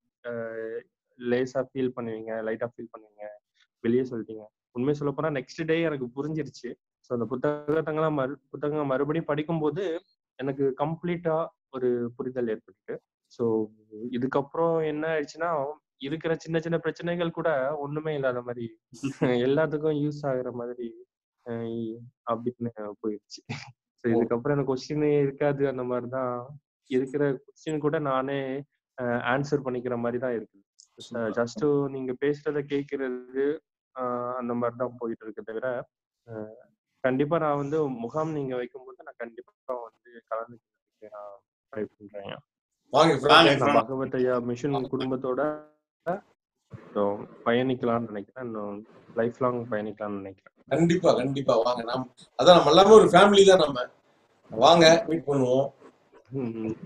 லேசா ஃபீல் பண்ணுவீங்க லைட்டா ஃபீல் பண்ணுவீங்க வெளியே சொல்லிட்டீங்க உண்மையை சொல்ல போனா நெக்ஸ்ட் டே எனக்கு புரிஞ்சிருச்சு ஸோ அந்த புத்தகத்தங்களாம் மறு புத்தகங்கள் மறுபடியும் படிக்கும்போது எனக்கு கம்ப்ளீட்டா ஒரு புரிதல் ஏற்பட்டுட்டு ஸோ இதுக்கப்புறம் என்ன ஆயிடுச்சுன்னா இருக்கிற சின்ன சின்ன பிரச்சனைகள் கூட ஒண்ணுமே இல்லாத மாதிரி எல்லாத்துக்கும் யூஸ் ஆகுற மாதிரி அஹ் அப்படின்னு போயிடுச்சு ஸோ ஓ இதுக்கப்புறம் எனக்கு கொஸ்டினே இருக்காது அந்த மாதிரி தான் இருக்கிற கொஸ்டின் கூட நானே ஆன்சர் பண்ணிக்கிற மாதிரி தான் இருக்குது சூப்பர் ஜஸ்ட் நீங்க பேசுறத கேட்கறது ஆஹ் அந்த மாதிரி தான் போயிட்டு இருக்கு தவிர அஹ் கண்டிப்பா நான் வந்து முகாம் நீங்க வைக்கும்போது நான் கண்டிப்பா வந்து கலந்துக்கிறதுக்கு நான் ட்ரை பண்றேன் வாங்க வாங்க ஃப்ரெண்ட் நான் இஃப்ரான் பகவத் ஐயா மிஷன் குடும்பத்தோட கொஞ்சம் பயணிக்கலாம்னு நினைக்கிறேன் இன்னும் லைஃப் லாங் பயணிக்கலாம்னு நினைக்கிறேன் கண்டிப்பா கண்டிப்பா வாங்க நாம் அதான் நம்ம எல்லாமே ஒரு ஃபேமிலி தான் நம்ம வாங்க மீட் பண்ணுவோம் ம்,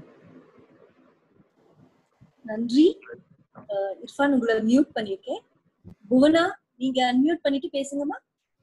நன்றி அஹ் இர்ஃபான் உங்களை மியூட் பண்ணிருக்கேன் புவனா நீங்க அன்மியூட் பண்ணிட்டு பேசுங்கம்மா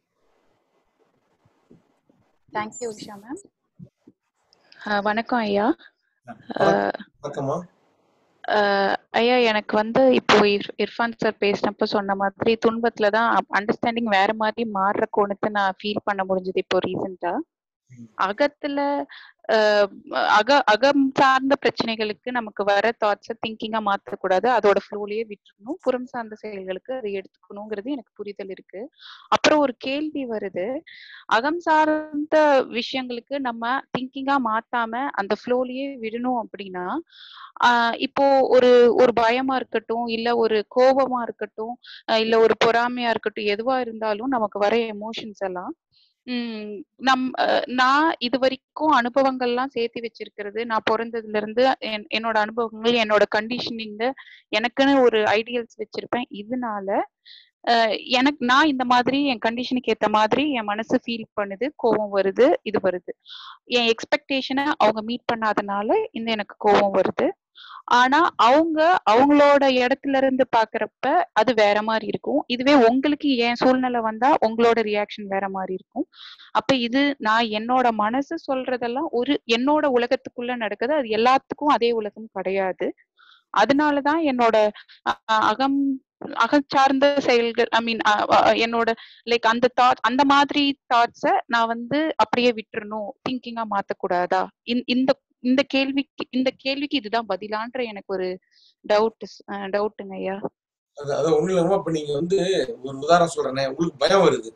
தேங்க்யூ உஷா மேம் வணக்கம் ஐயா வணக்கம் அஹ், வணக்கம்மா அஹ், ஐயா எனக்கு வந்து இப்போ இர்- இர்ஃபான் சார் பேசினப்ப சொன்ன மாதிரி துன்பத்துல தான் அண்டர்ஸ்டாண்டிங் வேற மாதிரி மாறுற கோணத்தை நான் ஃபீல் பண்ண முடிஞ்சது இப்போ ரீசெண்டா ம். அகத்துல அஹ், அக அகம் சார்ந்த பிரச்சனைகளுக்கு நமக்கு வர தாட்ஸை திங்கிங்கா மாத்தக்கூடாது அதோட ஃப்ளோலயே விட்டுறணும் புறம் சார்ந்த செயல்களுக்கு அதை எடுத்துக்கணுங்கிறது எனக்கு புரிதல் இருக்கு அப்புறம் ஒரு கேள்வி வருது அகம் சார்ந்த விஷயங்களுக்கு நம்ம திங்கிங்கா மாத்தாம அந்த ஃப்ளோலயே விடணும் அப்படின்னா ஆஹ் இப்போ ஒரு ஒரு பயமா இருக்கட்டும் இல்ல ஒரு கோபமா இருக்கட்டும் அஹ் இல்ல ஒரு பொறாமையா இருக்கட்டும் எதுவா இருந்தாலும் நமக்கு வர எமோஷன்ஸ் எல்லாம் உம் நம் அஹ் நான் இது வரைக்கும் அனுபவங்கள்லாம் சேர்த்து வச்சிருக்கிறது நான் பிறந்ததுல இருந்து என்- என்னோட அனுபவங்கள் என்னோட கண்டிஷனிங்க எனக்குன்னு ஒரு ஐடியல்ஸ் வச்சிருப்பேன் இதனால அஹ் எனக்கு நான் இந்த மாதிரி என் கண்டிஷனுக்கு ஏத்த மாதிரி என் மனசு ஃபீல் பண்ணுது கோவம் வருது இது வருது என் எக்ஸ்பெக்டேஷனை அவங்க மீட் பண்ணாதனால இந்த எனக்கு கோவம் வருது ஆனா அவங்க அவங்களோட இடத்துல இருந்து பாக்குறப்ப அது வேற மாதிரி இருக்கும் இதுவே உங்களுக்கு என் சூழ்நிலை வந்தா உங்களோட ரியாக்ஷன் வேற மாதிரி இருக்கும் அப்ப இது நான் என்னோட மனசு சொல்றதெல்லாம் ஒரு என்னோட உலகத்துக்குள்ள நடக்குது அது எல்லாத்துக்கும் அதே உலகம் கிடையாது அதனாலதான் என்னோட அ- அ- அகம் அகச்சார்ந்த செயல்கள் ஐ மீன் என்னோட லைக் அந்த தாட் அந்த மாதிரி தாட்ஸ நான் வந்து அப்படியே விட்டுறணும் திங்கிங்கா மாத்தக்கூடாதா இந்த இந்த இந்த கேள்விக்கு இந்த கேள்விக்கு இதுதான் பதிலான்ற எனக்கு ஒரு டவுட் டவுட்டுங்க ஐயா அது அது ஒண்ணு இல்லைம்மா இப்ப நீங்க வந்து ஒரு உதாரணம் சொல்றேனே உங்களுக்கு பயம் வருது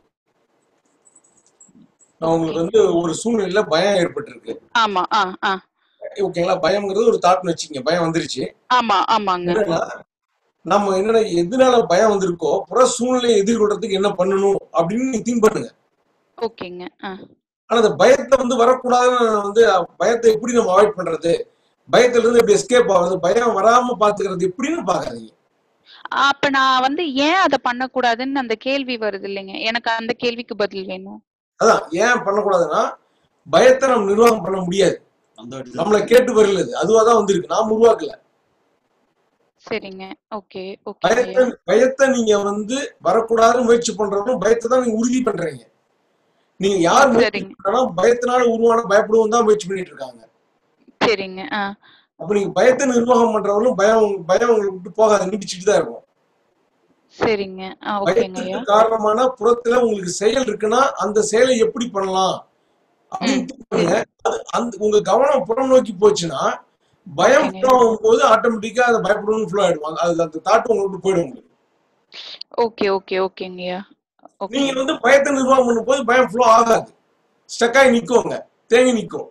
நான் உங்களுக்கு வந்து ஒரு சூழ்நிலையில பயம் ஏற்பட்டிருக்கு ஆமா ஆ ஆ ஓகேங்களா பயம்ங்கிறது ஒரு தாட்னு வச்சுக்கங்க பயம் வந்துருச்சு ஆமா ஆமாங்க என்னன்னா நம்ம என்னன்னா எதனால பயம் வந்திருக்கோ புற சூழ்நிலையை எதிர்கொள்றதுக்கு என்ன பண்ணணும் அப்படின்னு நீங்க திங்க் பண்ணுங்க ஓகேங்க ஆ ஆனா அந்த பயத்தை வந்து வரக்கூடாதுன்னு வந்து அஹ், பயத்தை எப்படி நம்ம அவாய்ட் பண்றது பயத்துல இருந்து எப்படி எஸ்கேப் ஆகுறது பயம் வராம பாத்துக்கிறது எப்படின்னு பாக்காதீங்க அப்ப நான் வந்து ஏன் அதை பண்ணக்கூடாதுன்னு அந்த கேள்வி வருது இல்லைங்க எனக்கு அந்த கேள்விக்கு பதில் வேணும் அதான் ஏன் பண்ணக்கூடாதுன்னா பயத்தை நம்ம நிர்வாகம் பண்ண முடியாது அந்த வாட்டி நம்மளை கேட்டு வரல அது அதுவா தான் வந்திருக்கு நாம உருவாக்கல சரிங்க ஓகே ஓகே பயத்தை பயத்தை நீங்க வந்து வரக்கூடாதுன்னு முயற்சி பண்றவங்க பயத்தை தான் நீங்க உறுதி பண்றீங்க நீங்க யார் முயற்சி சரிங்க பண்றாலும் பயத்தினால உருவான பயப்படுவோம் தான் முயற்சி பண்ணிட்டு இருக்காங்க சரிங்க ஆ அப்ப நீங்க பயத்தை நிர்வாகம் பண்றவங்களும் பயம் பயம் உங்களை விட்டு போகாது நீடிச்சுட்டு தான் இருக்கும் சரிங்க ஆ ஓகேங்க ஐயா பயத்துக்கு காரணமான புறத்துல உங்களுக்கு செயல் இருக்குன்னா அந்த செயலை எப்படி பண்ணலாம் அப்படின்னு ம் think பண்ணுங்க அது அந்த உங்க கவனம் புறம் நோக்கி போச்சுன்னா பயம் ஓகேங்க ஃப்ளோ ஆகும்போது ஆட்டோமேட்டிக்கா அந்த பயப்படணும் ஃப்ளோ ஆயிடும் அது அந்த தாட் உங்களை விட்டு போயிடும் உங்களுக்கு ஓகே ஓகே ஓகேங்க ஐயா ஓகே நீங்க வந்து பயத்தை நிர்வாகம் பண்ணும்போது பயம் ஃப்ளோ ஆகாது ஸ்டக்காகி நிக்குங்க தேங்கி நிக்கும்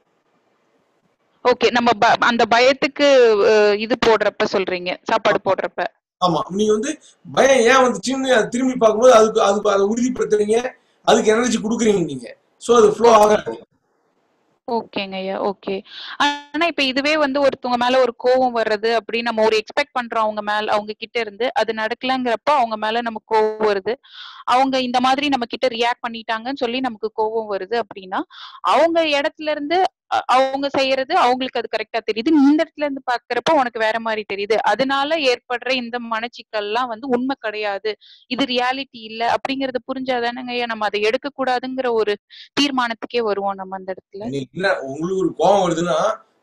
ஓகே நம்ம ப- அந்த பயத்துக்கு அஹ், இது போடுறப்ப சொல்றீங்க சாப்பாடு போடுறப்ப ஆமா நீங்க வந்து பயம் ஏன் வந்துச்சுன்னு அது திரும்பி பார்க்கும்போது அதுக்கு அதுக்கு அதை உறுதிப்படுத்துறீங்க அதுக்கு எனர்ஜி கொடுக்குறீங்க நீங்க சோ அது ஃப்ளோ ஆகாது ஓகேங்க ஐயா ஓகே ஆனா இப்ப இதுவே வந்து ஒருத்தவங்க மேல ஒரு கோவம் வர்றது அப்படி நம்ம ஒரு எக்ஸ்பெக்ட் பண்றோம் அவங்க மேல அவங்க கிட்ட இருந்து அது நடக்கலங்கிறப்ப அவங்க மேல நமக்கு கோவம் வருது அவங்க இந்த மாதிரி நம்ம கிட்ட ரியாக்ட் பண்ணிட்டாங்கன்னு சொல்லி நமக்கு கோவம் வருது அப்படின்னா அவங்க இடத்துல இருந்து அ- அவங்க செய்யறது அவங்களுக்கு அது கரெக்டா தெரியுது நீ இந்த இடத்துல இருந்து பாக்குறப்ப உனக்கு வேற மாதிரி தெரியுது அதனால ஏற்படுற இந்த மனச்சிக்கல்லாம் வந்து உண்மை கிடையாது இது ரியாலிட்டி இல்ல அப்படிங்கறது புரிஞ்சாதானங்க ஐயா நம்ம அதை எடுக்க கூடாதுங்கிற ஒரு தீர்மானத்துக்கே வருவோம் நம்ம அந்த இடத்துல நீ இல்ல உங்களுக்கு ஒரு கோபம் வருதுன்னா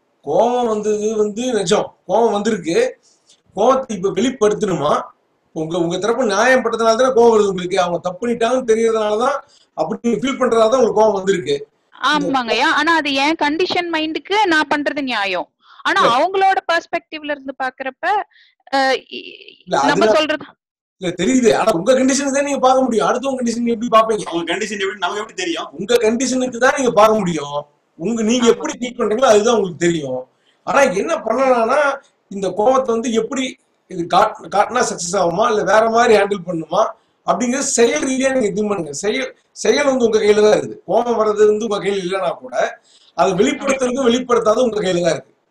கோபம் வந்தது வந்து நிஜம் கோபம் வந்திருக்கு கோபத்தை இப்ப வெளிப்படுத்தணுமா உங்க உங்க தரப்பு நியாயம் பட்டதுனால தானே கோபம் வருது உங்களுக்கு அவங்க தப்பு பண்ணிட்டாங்கன்னு தெரியறதுனாலதான் அப்படி நீங்க ஃபீல் பண்றதால தான் உங்களுக்கு கோபம் வந்திருக்கு இந்த ஆமாங்கய்யா ஆனா அது என் கண்டிஷன் மைண்டுக்கு நான் பண்றது நியாயம் ஆனா இல்ல அவங்களோட பெர்ஸ்பெக்டிவ்ல இருந்து பாக்குறப்ப அஹ் இ- இல்ல நம்ம அதுல சொல்றது இல்ல தெரியுது ஆனா உங்க கண்டிஷன் தான் நீங்க பார்க்க முடியும் அடுத்தவங்க கண்டிஷன் எப்படி பாப்பீங்க அவங்க கண்டிஷன் எப்படி நமக்கு எப்படி தெரியும் உங்க கண்டிஷனுக்கு தான் நீங்க பார்க்க முடியும் உங்க நீங்க ஆமா எப்படி ட்ரீட் பண்றீங்களோ அதுதான் உங்களுக்கு தெரியும் ஆனா என்ன பண்ணலாம்னா இந்த கோவத்தை வந்து எப்படி இது காட் காட்டினா சக்சஸ் ஆகுமா இல்ல வேற மாதிரி ஹேண்டில் பண்ணுமா அப்படிங்கிறது செயல் ரீதியா நீங்க திங்க் பண்ணுங்க செயல் செயல் வந்து உங்க கையில தான் இருக்குது கோபம் வர்றது வந்து உங்க கையில இல்லைன்னா கூட அதை வெளிப்படுத்துறது வெளிப்படுத்தாத உங்க கையில தான் இருக்கு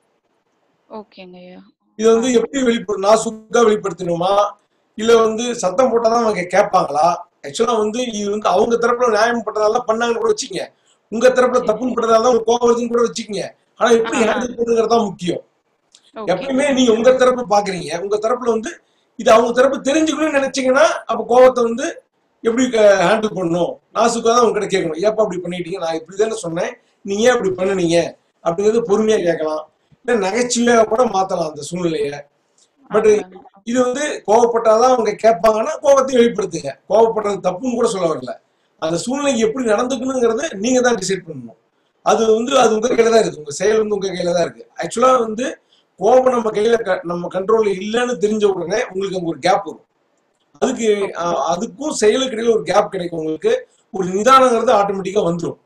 ஓகேங்கய்யா இதை வந்து எப்படி வெளிப்படு நாசுக்கா வெளிப்படுத்தணுமா இல்ல வந்து சத்தம் போட்டாதான் அவங்க கேட்பாங்களா ஆக்சுவலா வந்து இது வந்து அவங்க தரப்புல நியாயம் பட்டதால பண்ணாங்கன்னு கூட வச்சுக்கங்க உங்க தரப்புல சரி தப்புன்னு பட்டதால தான் உங்களுக்கு கோவம் வருதுன்னு கூட வச்சுக்கங்க ஆனா எப்படி ஆஹா ஹேண்டில் பண்ணுங்கிறது தான் முக்கியம் ஓகே எப்பயுமே நீங்க உங்க தரப்பு பாக்குறீங்க உங்க தரப்புல வந்து இது அவங்க தரப்பு தெரிஞ்சுக்கணும்னு நினைச்சீங்கன்னா அப்ப கோவத்தை வந்து எப்படி ஹேண்டில் பண்ணணும் நாசுக்கா தான் உங்ககிட்ட கேட்கணும் ஏப்பா அப்படி பண்ணிட்டீங்க நான் இப்படி தானே சொன்னேன் நீங்க ஏன் அப்படி பண்ணுனீங்க அப்படிங்கிறது பொறுமையா கேட்கலாம் இல்ல நகைச்சுவையா கூட மாத்தலாம் அந்த சூழ்நிலைய பட் அதாங்க இது வந்து கோவப்பட்டாதான் அவங்க கேட்பாங்கன்னா கோவத்தை வெளிப்படுத்துங்க கோவப்படுறது தப்புன்னு கூட சொல்ல வரல அந்த சூழ்நிலைக்கு எப்படி நடந்துக்கணுங்கிறத நீங்க தான் டிசைட் பண்ணணும் அது வந்து அது உங்க கையில தான் இருக்கு உங்க செயல் வந்து உங்க கையில தான் இருக்கு ஆக்சுவலா வந்து கோபம் நம்ம கையில க- நம்ம கண்ட்ரோல்ல இல்லைன்னு தெரிஞ்ச உடனே உங்களுக்கு அங்க ஒரு கேப் வரும் அதுக்கு ஓகே அஹ், அதுக்கும் செயலுக்கு இடையில ஒரு கேப் கிடைக்கும் உங்களுக்கு ஒரு நிதானங்கிறது ஆட்டோமேட்டிக்கா வந்துடும்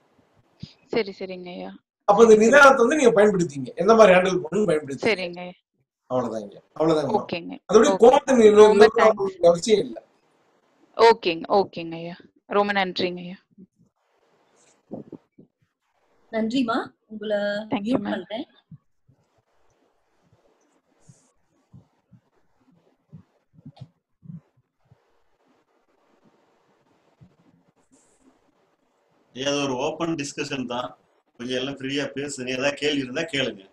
சரி சரிங்கய்யா அப்ப இந்த நிதானத்தை வந்து நீங்க பயன்படுத்திங்க எந்த மாதிரி ஹேண்டில் பண்ணணும் பயன்படுத்திங்க சரிங்க அவ்வளவுதாங்க அவ்வளவுதாங்கம்மா ஓகேங்க அதோட ஓகே கோபத்தை நீ ரொம்ப தேங்க்ஸ் நிர்வாகம் அவசியம் இல்லை ஓகேங்க ஓகேங்க ஐயா ரொம்ப நன்றிங்க ஐயா நன்றிமா உங்களை தேங்க்யூ மியூட் மேம் பண்றேன் ஏதோ ஒரு ஓப்பன் டிஸ்கஷன் தான் கொஞ்சம் எல்லாம் ஃப்ரீயா பேசுங்க ஏதாவது கேள்வி இருந்தா கேளுங்க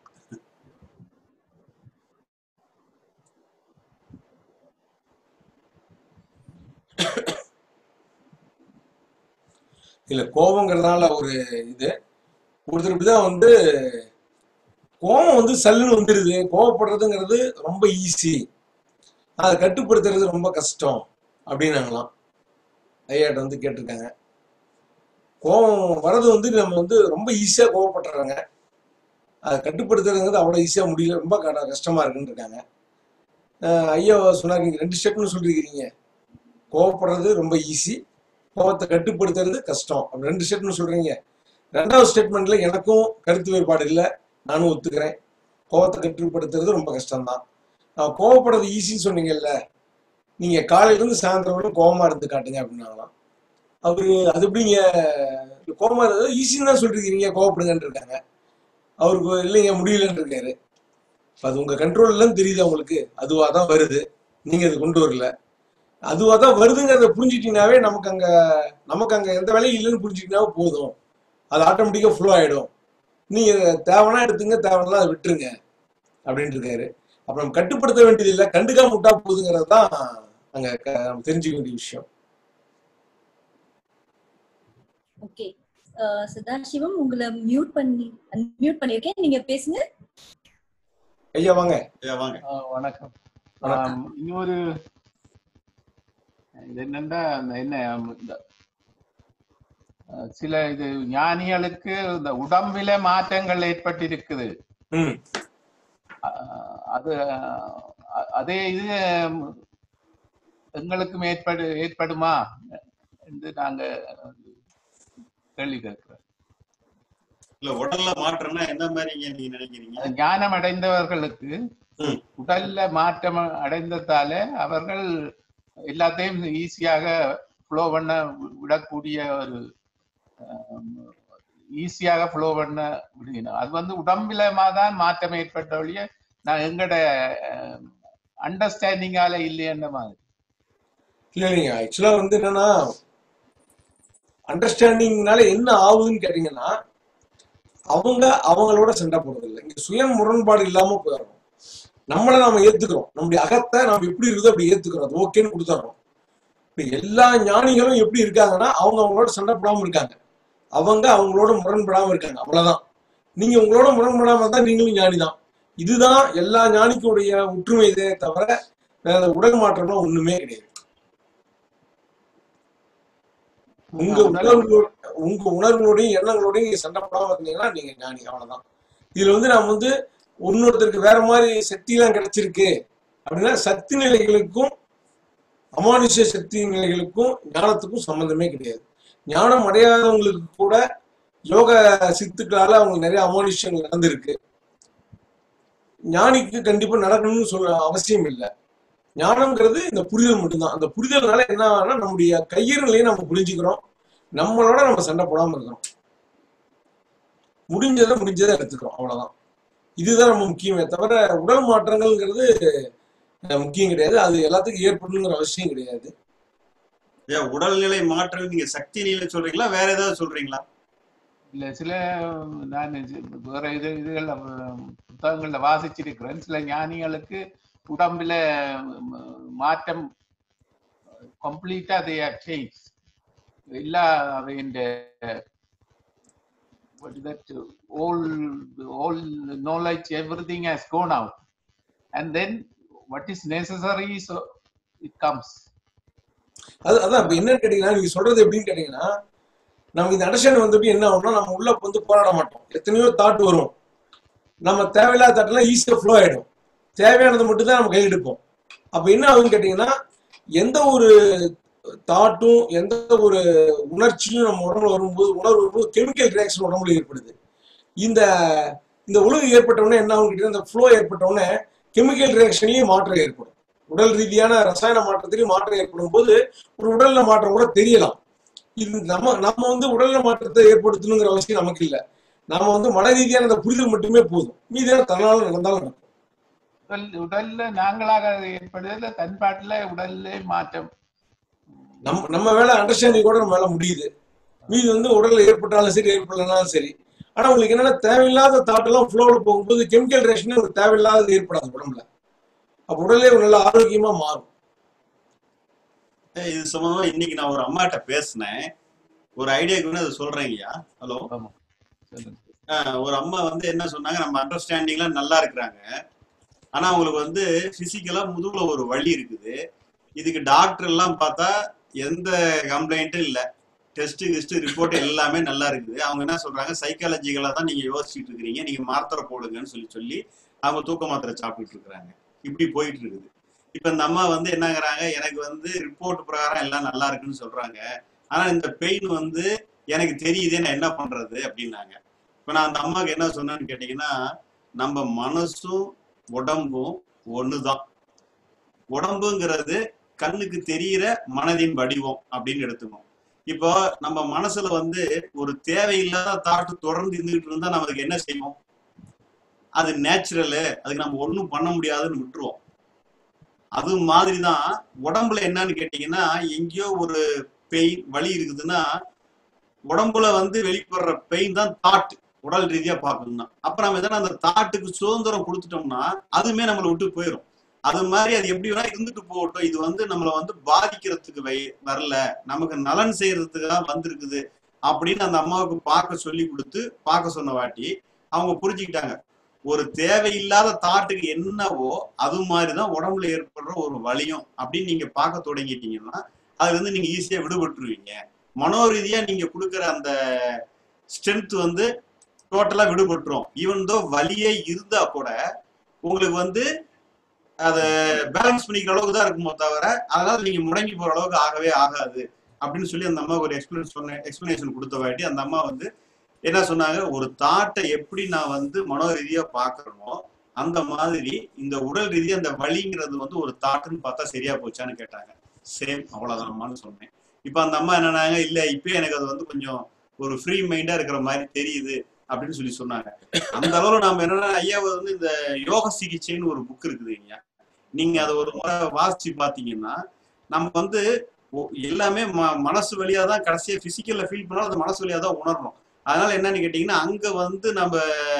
இல்ல கோபங்கிறதுனால ஒரு இது ஒருத்தர் இப்படிதான் வந்து கோபம் வந்து சல்லுன்னு வந்துடுது கோவப்படுறதுங்கிறது ரொம்ப ஈஸி அதை கட்டுப்படுத்துறது ரொம்ப கஷ்டம் அப்படின்னாங்களாம் ஐயாட்ட வந்து கேட்டிருக்காங்க கோபம் வர்றது வந்து நம்ம வந்து ரொம்ப ஈஸியா கோவப்படுறாங்க அதை கட்டுப்படுத்துறதுங்கிறது அவ்வளவு ஈஸியா முடியல ரொம்ப க- கஷ்டமா இருக்குன்னு இருக்காங்க அஹ் ஐயா சொன்னாங்க நீங்க ரெண்டு ஸ்டெப்னு சொல்லிருக்கீங்க கோவப்படுறது ரொம்ப ஈஸி கோவத்தை கட்டுப்படுத்துறது கஷ்டம் அப்படி ரெண்டு ஸ்டெப்னு சொல்றீங்க ரெண்டாவது ஸ்டேட்மெண்ட்ல எனக்கும் கருத்து வேறுபாடு இல்லை நானும் ஒத்துக்கிறேன் கோவத்தை கட்டுப்படுத்துறது ரொம்ப கஷ்டம்தான் நான் கோவப்படுறது ஈஸின்னு சொன்னீங்கல்ல நீங்க காலையில இருந்து சாயந்தரம் வரைக்கும் கோவமா இருந்து காட்டுங்க அப்படின்னாங்களாம் அவரு அது எப்படிங்க கோவமா இருந்தது ஈஸின்னு தான் சொல்லிருக்கீங்க கோவப்படுங்கன்னு இருக்காங்க அவருக்கு இல்லைங்க முடியலன்னு இருக்காரு இப்ப அது உங்க கண்ட்ரோல் இல்லைன்னு தெரியுது உங்களுக்கு அதுவா தான் வருது நீங்க அது கொண்டு வரல அதுவா தான் வருதுங்கிறத புரிஞ்சுட்டீங்கன்னாவே நமக்கு அங்க நமக்கு அங்க எந்த வேலையும் இல்லைன்னு புரிஞ்சுட்டீங்கன்னாவே போதும் அது ஆட்டோமேட்டிக்கா ஃப்ளோ ஆயிடும் நீங்க தேவைன்னா எடுத்துங்க தேவைன்னா அதை விட்டுருங்க அப்படின்னு இருக்காரு அப்ப நம்ம கட்டுப்படுத்த வேண்டியது இல்லை கண்டுக்காம விட்டா போதுங்கிறது தான் அங்க க- நம்ம தெரிஞ்சுக்க வேண்டிய விஷயம் ஓகே சதாசிவம் உங்களை மியூட் பண்ணி மியூட் பண்ணிருக்கேன் நீங்க பேசுங்க ஐயா வாங்க ஐயா வாங்க ஆ, வணக்கம் வணக்கம் ஆம், இன்னொரு இது என்னன்னா அந்த என்ன ஆம், இந்த அஹ், சில இது ஞானிகளுக்கு இந்த உடம்பில மாற்றங்கள் ஏற்பட்டிருக்குது ம் அஹ், அது அஹ், அதே இது ம், எங்களுக்கும் ஏற்படு ஏற்படுமா என்று நாங்க கேள்வி கேட்கிறோம் இல்ல உடல்ல மாற்றம்னா என்ன மாதிரிங்க நீங்க நினைக்கிறீங்க அது ஞானம் அடைந்தவர்களுக்கு ம். உடல்ல மாற்றம் அடைந்ததால அவர்கள் எல்லாத்தையும் ஈஸியாக ஃப்ளோ பண்ண விடக்கூடிய ஒரு ஈஸியாக ஃப்ளோ பண்ண முடியும் அது வந்து உடம்பில தான் மாற்றம் ஏற்பட்ட ஒழிய நான் எங்கட அண்டர்ஸ்டாண்டிங்கால இல்லையன்ற மாதிரி இல்ல இல்லைங்க ஆக்சுவலா வந்து என்னன்னா அண்டர்ஸ்டாண்டிங்னால என்ன ஆகுதுன்னு கேட்டீங்கன்னா அவங்க அவங்களோட சண்டை போடுறது இல்லை இங்க சுய முரண்பாடு இல்லாம போயிடுறோம் நம்மளை நாம ஏத்துக்கிறோம் நம்முடைய அகத்தை நம்ம எப்படி இருக்குதோ அப்படி ஏத்துக்கிறோம் அது ஓகேன்னு கொடுத்துட்றோம் இப்ப எல்லா ஞானிகளும் எப்படி இருக்காங்கன்னா அவங்க அவங்களோட சண்டை போடாம இருக்காங்க அவங்க அவங்களோட முரண்படாம இருக்காங்க அவ்வளவுதான் நீங்க உங்களோட முரண்படாம இருந்தா நீங்களும் ஞானி தான் இதுதான் எல்லா ஞானிக்குடைய ஒற்றுமை இதே தவிர வேற உடல் மாற்றம்லாம் ஒண்ணுமே கிடையாது உங்க உடல் உணர்வுகளோட உங்க உணர்வுகளோடையும் எண்ணங்களோடையும் நீங்க சண்டை போடாம இருந்தீங்கன்னா நீங்க ஞானி அவ்வளவுதான் இதுல வந்து நாம் வந்து இன்னொருத்தருக்கு வேற மாதிரி சக்தி எல்லாம் கிடைச்சிருக்கு அப்படின்னா சக்தி நிலைகளுக்கும் அமானுஷ்ய சக்தி நிலைகளுக்கும் ஞானத்துக்கும் சம்பந்தமே கிடையாது ஞானம் அடையாதவங்களுக்கு கூட யோக சித்துக்களால அவங்களுக்கு நிறைய அமானுஷ்யங்கள் நடந்திருக்கு ஞானிக்கு கண்டிப்பா நடக்கணும்னு சொல்ல அவசியம் இல்லை ஞானம்ங்கிறது இந்த புரிதல் மட்டும்தான் அந்த புரிதல்னால என்ன ஆகும்னா நம்முடைய கையிறலையும் நம்ம புரிஞ்சுக்கிறோம் நம்மளோட நம்ம சண்டை போடாம இருக்கிறோம் முடிஞ்சதை முடிஞ்சதை எடுத்துக்கிறோம் அவ்வளவுதான் இதுதான் நம்ம முக்கியமே தவிர உடல் மாற்றங்கள்ங்கிறது அஹ், முக்கியம் கிடையாது அது எல்லாத்துக்கும் ஏற்படணுங்கிற அவசியம் கிடையாது ஏன் உடல்நிலை மாற்றம் நீங்க சக்தி நிலை சொல்றீங்களா வேற ஏதாவது சொல்றீங்களா இல்ல சில நான் இது- வேற இது இதுகள் அஹ், புத்தகங்கள்ல வாசிச்சிருக்கிறேன் சில ஞானிகளுக்கு உடம்புல ம், மாற்றம் கம்ப்ளீட்டா they have changed எல்லா அவையின் what is that all all knowledge everything has gone out and then what is necessary so it comes அது அதான் இப்ப என்னன்னு கேட்டீங்கன்னா நீங்க சொல்றது எப்படின்னு கேட்டீங்கன்னா நமக்கு இந்த அண்டர்ஸ்டாண்ட் வந்துட்டு என்ன ஆகும்னா நம்ம உள்ள வந்து போராட மாட்டோம் எத்தனையோ தாட் வரும் நம்ம தேவையில்லாத தாட்டெல்லாம் ஈஸியா ஃப்ளோ ஆயிடும் தேவையானதை மட்டும் தான் நம்ம கையில் எடுப்போம் அப்ப என்ன ஆகுதுன்னு கேட்டீங்கன்னா எந்த ஒரு தாட்டும் எந்த ஒரு உணர்ச்சியும் நம்ம உடம்புல வரும்போது உணர்வு வரும்போது கெமிக்கல் ரியாக்ஷன் உடம்புல ஏற்படுது இந்த இந்த உணவு ஏற்பட்ட உடனே என்ன ஆகும் கேட்டீங்கன்னா இந்த ஃப்ளோ ஏற்பட்ட உடனே கெமிக்கல் ரியாக்ஷன்லயே மாற்றம் ஏற்படும் உடல் ரீதியான ரசாயன மாற்றத்திலையும் மாற்றம் ஏற்படும் போது ஒரு உடல்ல மாற்றம் கூட தெரியலாம் இது நம்ம நம்ம வந்து உடல்ல மாற்றத்தை ஏற்படுத்தணுங்கிற அவசியம் நமக்கு இல்லை நாம வந்து மன ரீதியான அந்த புரிதல் மட்டுமே போதும் மீதியான தன்னால நடந்தாலும் நடக்கும் உடல் உடல்ல நாங்களாக ஏற்படுதல தன்பாட்டுல உடல்ல மாற்றம் நம்ம நம்ம வேலை அண்டர்ஸ்டாண்டிங் கூட நம்ம வேலை முடியுது மீதி வந்து உடல்ல ஏற்பட்டாலும் சரி ஏற்படலனாலும் சரி ஆனா உங்களுக்கு என்னன்னா தேவையில்லாத தாட்டெல்லாம் ஃப்ளோல போகும்போது கெமிக்கல் ரியாக்ஷன் உங்களுக்கு தேவையில்லாத ஏற்படாது உடம்புல அப்ப உடலே ஒரு நல்ல ஆரோக்கியமா மாறும் ஏய், இது சம்பந்தமா இன்னைக்கு நான் ஒரு அம்மாட்ட பேசினேன் ஒரு ஐடியாக்கு வந்து அதை சொல்றேங்கய்யா ஹலோ ஆமா சொல்லுங்க ஒரு அம்மா வந்து என்ன சொன்னாங்க நம்ம அண்டர்ஸ்டாண்டிங்ல நல்லா இருக்கிறாங்க ஆனா அவங்களுக்கு வந்து பிசிக்கலா முதுகுல ஒரு வலி இருக்குது இதுக்கு டாக்டர் எல்லாம் பார்த்தா எந்த கம்ப்ளைண்ட்டும் இல்ல டெஸ்ட் கிஸ்ட் ரிப்போர்ட் எல்லாமே நல்லா இருக்குது அவங்க என்ன சொல்றாங்க சைக்காலஜிக்கலா தான் நீங்க யோசிச்சுட்டு இருக்கிறீங்க நீங்க மாத்திரை போடுங்கன்னு சொல்லி சொல்லி அவங்க தூக்க மாத்திரை சாப்பிட்டுட்டு இருக்கிறாங்க இப்படி போயிட்டு இருக்குது இப்ப இந்த அம்மா வந்து என்னங்கிறாங்க எனக்கு வந்து ரிப்போர்ட் பிரகாரம் எல்லாம் நல்லா இருக்குன்னு சொல்றாங்க ஆனா இந்த பெயின் வந்து எனக்கு தெரியுதே நான் என்ன பண்றது அப்படின்னாங்க இப்ப நான் அந்த அம்மாவுக்கு என்ன சொன்னேன்னு கேட்டீங்கன்னா நம்ம மனசும் உடம்பும் ஒண்ணுதான் உடம்புங்கிறது கண்ணுக்கு தெரியிற மனதின் வடிவம் அப்படின்னு எடுத்துக்கணும் இப்போ நம்ம மனசுல வந்து ஒரு தேவையில்லாத தாட்டு தொடர்ந்து இருந்துகிட்டு இருந்தா நமக்கு என்ன செய்வோம் அது நேச்சுரலு அதுக்கு நம்ம ஒண்ணும் பண்ண முடியாதுன்னு விட்டுருவோம் அது மாதிரிதான் உடம்புல என்னன்னு கேட்டீங்கன்னா எங்கேயோ ஒரு பெயின் வலி இருக்குதுன்னா உடம்புல வந்து வெளிப்படுற பெயின் தான் தாட் உடல் ரீதியா பார்க்கணும்னா அப்ப நம்ம எதனா அந்த தாட்டுக்கு சுதந்திரம் கொடுத்துட்டோம்னா அதுமே நம்மளை விட்டு போயிடும் அது மாதிரி அது எப்படி வேணா இருந்துட்டு போகட்டும் இது வந்து நம்மளை வந்து பாதிக்கிறதுக்கு வை வரல நமக்கு நலன் செய்யறதுக்காக வந்திருக்குது அப்படின்னு அந்த அம்மாவுக்கு பார்க்க சொல்லி கொடுத்து பார்க்க சொன்ன வாட்டி அவங்க புரிஞ்சுக்கிட்டாங்க ஒரு தேவையில்லாத தாட்டுக்கு என்னவோ அது மாதிரிதான் உடம்புல ஏற்படுற ஒரு வலியும் அப்படின்னு நீங்க பார்க்க தொடங்கிட்டீங்கன்னா அதுல இருந்து நீங்க ஈஸியா விடுபட்டுருவீங்க மனோரீதியா நீங்க கொடுக்குற அந்த ஸ்ட்ரென்த் வந்து டோட்டலா விடுபட்டுரும் ஈவன் தோ வலியே இருந்தா கூட உங்களுக்கு வந்து அதை பேலன்ஸ் பண்ணிக்கிற அளவுக்கு தான் இருக்குமோ தவிர அதனால நீங்க முடங்கி போற அளவுக்கு ஆகவே ஆகாது அப்படின்னு சொல்லி அந்த அம்மா ஒரு எக்ஸ்பிளேன் சொன்ன எக்ஸ்பிளனேஷன் கொடுத்த வாட்டி அந்த அம்மா வந்து என்ன சொன்னாங்க ஒரு தாட்டை எப்படி நான் வந்து மனோ ரீதியா பாக்குறனோ அந்த மாதிரி இந்த உடல் ரீதியா அந்த வலிங்கிறது வந்து ஒரு தாட்டுன்னு பார்த்தா சரியா போச்சான்னு கேட்டாங்க சேம் அவ்வளவுதான்மான்னு சொன்னேன் இப்ப அந்த அம்மா என்னன்னாங்க இல்ல இப்பயே எனக்கு அது வந்து கொஞ்சம் ஒரு ஃப்ரீ மைண்டா இருக்கிற மாதிரி தெரியுது அப்படின்னு சொல்லி சொன்னாங்க அந்த அளவுல நாம என்னன்னா ஐயா வந்து இந்த யோக சிகிச்சைன்னு ஒரு புக் இருக்குதுங்க நீங்க அதை ஒரு முறை வாசிச்சு பாத்தீங்கன்னா நம்ம வந்து ஒ- எல்லாமே ம- மனசு வழியா தான் கடைசியா பிசிக்கல்ல ஃபீல் பண்ணாலும் அது மனசு வழியா தான் உணரணும் அதனால என்னன்னு கேட்டீங்கன்னா அங்க வந்து நம்ம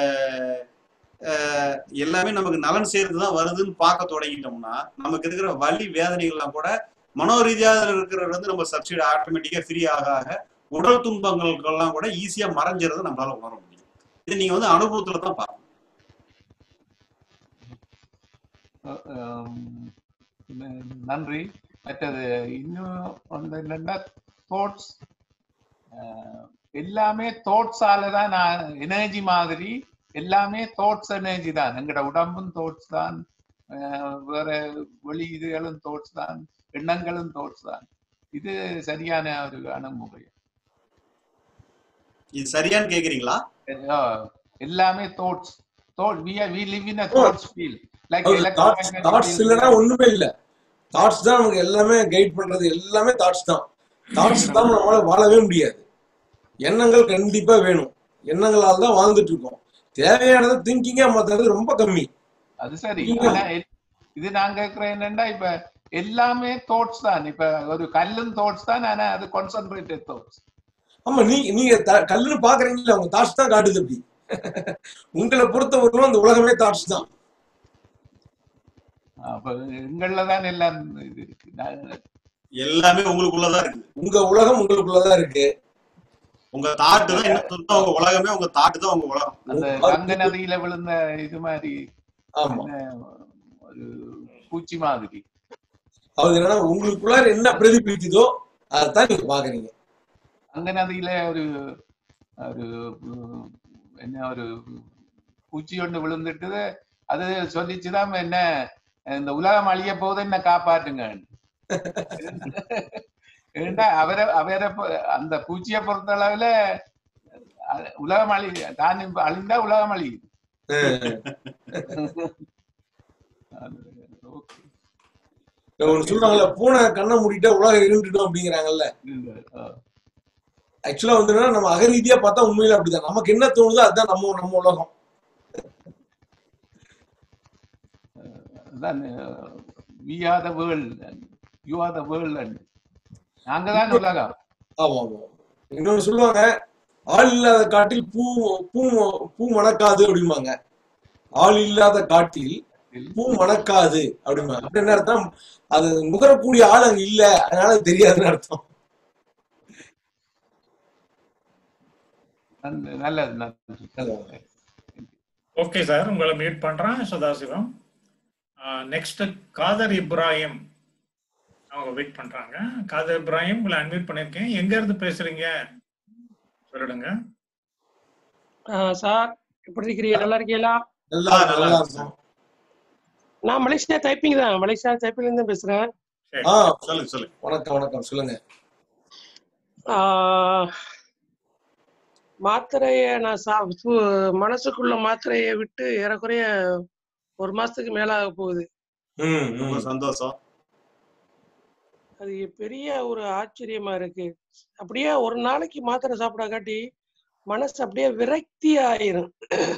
அஹ், எல்லாமே நமக்கு நலன் சேர்ந்து தான் வருதுன்னு பார்க்க தொடங்கிட்டோம்னா நமக்கு இருக்கிற வலி வேதனைகள்லாம் கூட மனோரீதியாக இருக்கிறது வந்து நம்ம சப்சிடி ஆட்டோமேட்டிக்கா ஃப்ரீ ஆக ஆக உடல் துன்பங்களுக்கெல்லாம் கூட ஈஸியா மறைஞ்சிறத நம்மளால உணர முடியும் இது நீங்க வந்து அனுபவத்துல தான் பார்க்கணும் அஹ் ஆம், ந- நன்றி மற்றது இன்னும் வந்து என்னன்னா தாட்ஸ் எல்லாமே தாட்ஸால தான் நான் எனர்ஜி மாதிரி எல்லாமே தாட்ஸ் எனர்ஜி தான் எங்களோட உடம்பும் தாட்ஸ் தான் அஹ் வேற வெளி இதுகளும் தாட்ஸ் தான் எண்ணங்களும் தாட்ஸ் தான் இது சரியான ஒரு அணுகுமுறை இது சரியான்னு கேக்குறீங்களா அஹ் எல்லாமே thoughts thought we are we live in a thoughts field like thoughts electromagnetic thoughts field இல்லைன்னா ஒண்ணுமே இல்ல தாட்ஸ் தான் நமக்கு எல்லாமே கைட் பண்றது எல்லாமே தாட்ஸ் தான் தாட்ஸ் தான் நம்மளால வாழவே முடியாது எண்ணங்கள் கண்டிப்பா வேணும் எண்ணங்களால தான் வாழ்ந்துட்டு இருக்கோம் தேவையானதை திங்கிங்கா மாத்துறது ரொம்ப கம்மி அது சரி நீங்க- ஆனா எ- இது நான் கேக்குறேன் என்னன்னா இப்ப எல்லாமே தாட்ஸ் தான் இப்ப ஒரு கல்லும் தாட்ஸ் தான் ஆனா அது கான்சென்ட்ரேட்டட் தாட்ஸ் ஆமா நீங்க நீங்க த- கல்லுன்னு பாக்குறீங்கல்ல உங்க தாட்ஸ் தான் காட்டுது அப்படி உங்களை பொறுத்தவரைக்கும் அந்த உலகமே தாட்ஸ் தான் அப்ப எங்கள்ல தான் எல்லாம் இது இருக்கு நான் எல்லாமே உங்களுக்குள்ளதான் இருக்குது உங்க உலகம் உங்களுக்குள்ளதான் இருக்கு உங்க தாட்டு தான் என்ன சொல்றோம் உங்க உலகமே உங்க தாட்டு தான் உங்க உலகம் அந்த கங்கை நதியில விழுந்த இது மாதிரி ஆமா என்ன, ஒரு பூச்சி மாதிரி அது என்னன்னா உங்களுக்குள்ளார என்ன பிரதிபலிக்குதோ அதைத்தான் நீங்க பாக்குறீங்க கங்கை நதியில ஒரு ஒரு உம், என்ன ஒரு பூச்சி ஒண்ணு விழுந்துட்டு அது சொல்லிச்சுதான் என்ன இந்த உலகம் அழிய போது என்ன காப்பாற்றுங்க ஏண்டா அவரை அவரை பொ- அந்த பூச்சியை பொறுத்த அளவுல அஹ், உலகம் அழி தான் இப்ப அழிந்தா உலகம் அழியுது ஒண்ணு சொல்றாங்கல்ல பூனை கண்ணை மூடிட்டா உலகம் இருண்டுடும் அப்படிங்கிறாங்கல்ல ஆக்சுவலா வந்து என்னன்னா, நம்ம அகரீதியா பார்த்தா உண்மையில அப்படிதான் நமக்கு என்ன தோணுதோ அதுதான் நம்ம நம்ம உலகம் we are the world you are the world நாங்க தான் உலகம் ஆமா ஆமா இன்னொன்னு சொல்லுவாங்க ஆள் இல்லாத காட்டில் பூ பூ பூ மணக்காது அப்படிம்பாங்க ஆள் இல்லாத காட்டில் பூ மணக்காது அப்படிம்பாங்க அப்படி என்ன அர்த்தம் அது நுகரக்கூடிய ஆள் அங்க இல்ல அதனால அது தெரியாதுன்னு அர்த்தம் நல்ல- நல்லது நல்லது ஓகே சார் உங்களை மீட் பண்றேன் சதாசிவம் நெக்ஸ்ட் காதர் இப்ராஹிம் அவங்க வெயிட் பண்றாங்க காதர் இப்ராஹிம் உங்களை அன்மியூட் பண்ணிருக்கேன் எங்க இருந்து பேசுறீங்க சொல்லிடுங்க சார் எப்படி இருக்கிறீங்க நல்லா இருக்கீங்களா நல்லா நல்லா இருக்கும் நான் மலேசியா டைப்பிங் தான் மலேசியா டைப்பிங்ல இருந்து பேசுறேன் ஆ சொல்லுங்க சொல்லுங்க வணக்கம் வணக்கம் சொல்லுங்க ஆஹ், மாத்திரைய நான் சா பு- மனசுக்குள்ள மாத்திரைய விட்டு ஏறக்குறைய ஒரு மாசத்துக்கு மேல ஆக போகுது ம் ரொம்ப ம் சந்தோஷம் அது பெரிய ஒரு ஆச்சரியமா இருக்கு அப்படியே ஒரு நாளைக்கு மாத்திரை சாப்பிட காட்டி மனசு அப்படியே விரக்தி ஆயிரும்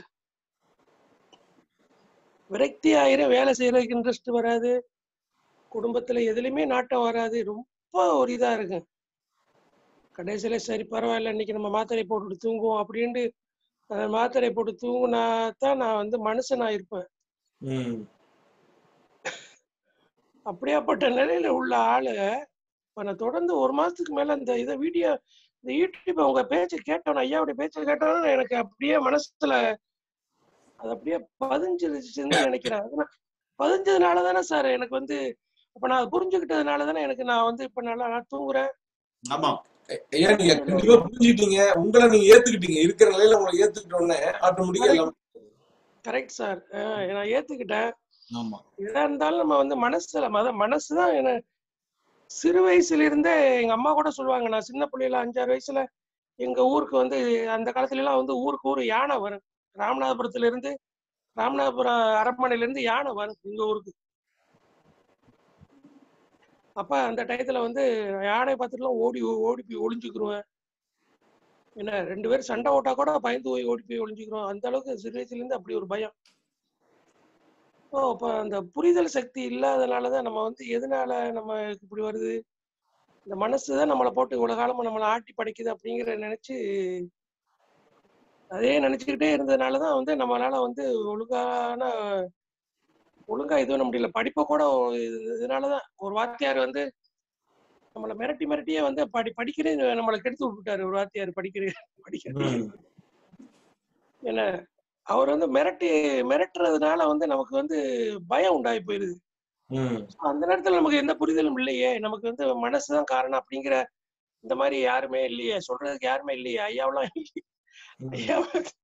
விரக்தி ஆயிரும் வேலை செய்யறதுக்கு இன்ட்ரெஸ்ட் வராது குடும்பத்துல எதுலயுமே நாட்டம் வராது ரொம்ப ஒரு இதா இருக்கு கடைசியில சரி பரவாயில்ல இன்னைக்கு நம்ம மாத்திரை போட்டுட்டு தூங்குவோம் அப்படின்ட்டு அந்த மாத்திரை போட்டு தூங்குனா தான் நான் வந்து மனுஷனா இருப்பேன் ம் அப்படியாப்பட்ட நிலையில உள்ள ஆளு இப்ப நான் தொடர்ந்து ஒரு மாசத்துக்கு மேல இந்த இதை வீடியோ இந்த யூடியூப் உங்க பேச்சை கேட்டோம் ஐயாவுடைய பேச்சை கேட்டோன்னு எனக்கு அப்படியே மனசுல அது அப்படியே பதிஞ்சிருச்சுன்னு நினைக்கிறேன் அதனால பதிஞ்சதுனால தானே சார் எனக்கு வந்து அப்ப நான் அதை புரிஞ்சுக்கிட்டதுனால தானே எனக்கு நான் வந்து இப்ப நல்லா நான் தூங்குறேன் ஆமா ஐயா நீங்க கண்டிப்பா புரிஞ்சுக்கிட்டீங்க உங்களை நீங்க ஏத்துக்கிட்டீங்க இருக்கிற நிலையில உங்களை ஏத்துக்கிட்ட உடனே ஆட்டோமேட்டிக்கா எல்லாம் கரெக்ட் சார் நான் ஏத்துக்கிட்டேன் ஆமா எதா இருந்தாலும் நம்ம வந்து மனசுல அதான் மனசுதான் என்ன சிறு வயசுல இருந்தே எங்க அம்மா கூட சொல்லுவாங்க நான் சின்ன பிள்ளையில அஞ்சாறு வயசுல எங்க ஊருக்கு வந்து அந்த காலத்துல எல்லாம் வந்து ஊருக்கு ஊர் யானை வரும் ராமநாதபுரத்துல இருந்து ராமநாதபுரம் அரண்மனையில இருந்து யானை வரும் எங்க ஊருக்கு அப்ப அந்த டயத்துல வந்து யானை பார்த்துட்டுலாம் ஓடி ஓடி போய் ஒளிஞ்சுக்கிருவேன் என்ன ரெண்டு பேரும் சண்டை ஓட்டா கூட பயந்து போய் ஓடி போய் ஒளிஞ்சுக்கிறோம் அந்த அளவுக்கு சிறு வயசுல இருந்து அப்படி ஒரு பயம் ஓ அப்ப அந்த புரிதல் சக்தி இல்லாதனாலதான் நம்ம வந்து எதனால நம்ம இப்படி வருது இந்த மனசு தான் நம்மளை போட்டு இவ்வளவு காலமா நம்மளை ஆட்டி படைக்குது அப்படிங்கிற நினைச்சு அதே நினைச்சுக்கிட்டே இருந்ததுனாலதான் வந்து நம்மளால வந்து ஒழுங்கான ஒழுங்கா இது பண்ண முடியல படிப்பை கூட இது- இதனாலதான் ஒரு வாத்தியார் வந்து நம்மளை மிரட்டி மிரட்டியே வந்து படி படிக்கிறேன் நம்மளை கெடுத்து விட்டுட்டாரு ஒரு வாத்தியார் படிக்கிறேன் படிக்கிறேன் ம். என்ன அவர் வந்து மிரட்டி மிரட்டுறதுனால வந்து நமக்கு வந்து பயம் உண்டாகி போயிருது ம். அந்த நேரத்துல நமக்கு எந்த புரிதலும் இல்லையே நமக்கு வந்து மனசுதான் காரணம் அப்படிங்கிற இந்த மாதிரி யாருமே இல்லையே சொல்றதுக்கு யாருமே இல்லையே ஐயாவெல்லாம் இல்லையே. ம். ஐயா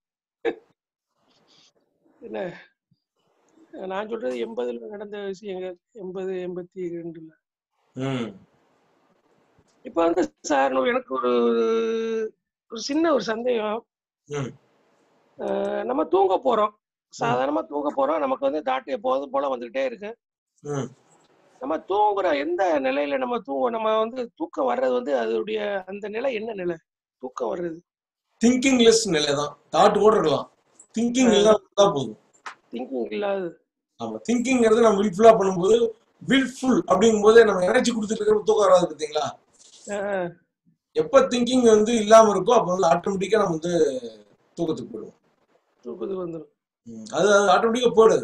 என்ன நான் சொல்றது எண்பதுல நடந்த விஷயங்கள் எண்பது எண்பத்தி ரெண்டுல ம். இப்ப வந்து சார் எனக்கு ஒரு ஒரு சின்ன ஒரு சந்தேகம் ம். அஹ் நம்ம தூங்க போறோம் சாதாரணமா தூங்க போறோம் நமக்கு வந்து தாட்டு எப்போதும் போல வந்துகிட்டே இருக்கு ம். நம்ம தூங்குற எந்த நிலையில நம்ம தூங்க நம்ம வந்து தூக்கம் வர்றது வந்து அதோடைய அந்த நிலை என்ன நிலை தூக்கம் வர்றது திங்கிங்லெஸ் நிலை தான் தாட் கூட இருக்கலாம் திங்கிங் இல்லாம போதும் திங்கிங் இல்லாதது ஆமா திங்கிங்கிறது நம்ம வில்ஃபுல்லா பண்ணும்போது வில்ஃபுல் அப்படிங்கும் போதே நம்ம எனர்ஜி கொடுத்துட்டு இருக்கிற தூக்கம் வராது பார்த்தீங்களா அஹ் எப்ப திங்கிங் வந்து இல்லாம இருக்கோ அப்ப வந்து ஆட்டோமேட்டிக்கா நம்ம வந்து தூக்கத்துக்கு போயிடுவோம் தூக்கத்துக்கு வந்துடும் ம். அது அது ஆட்டோமேட்டிக்கா போயிடுது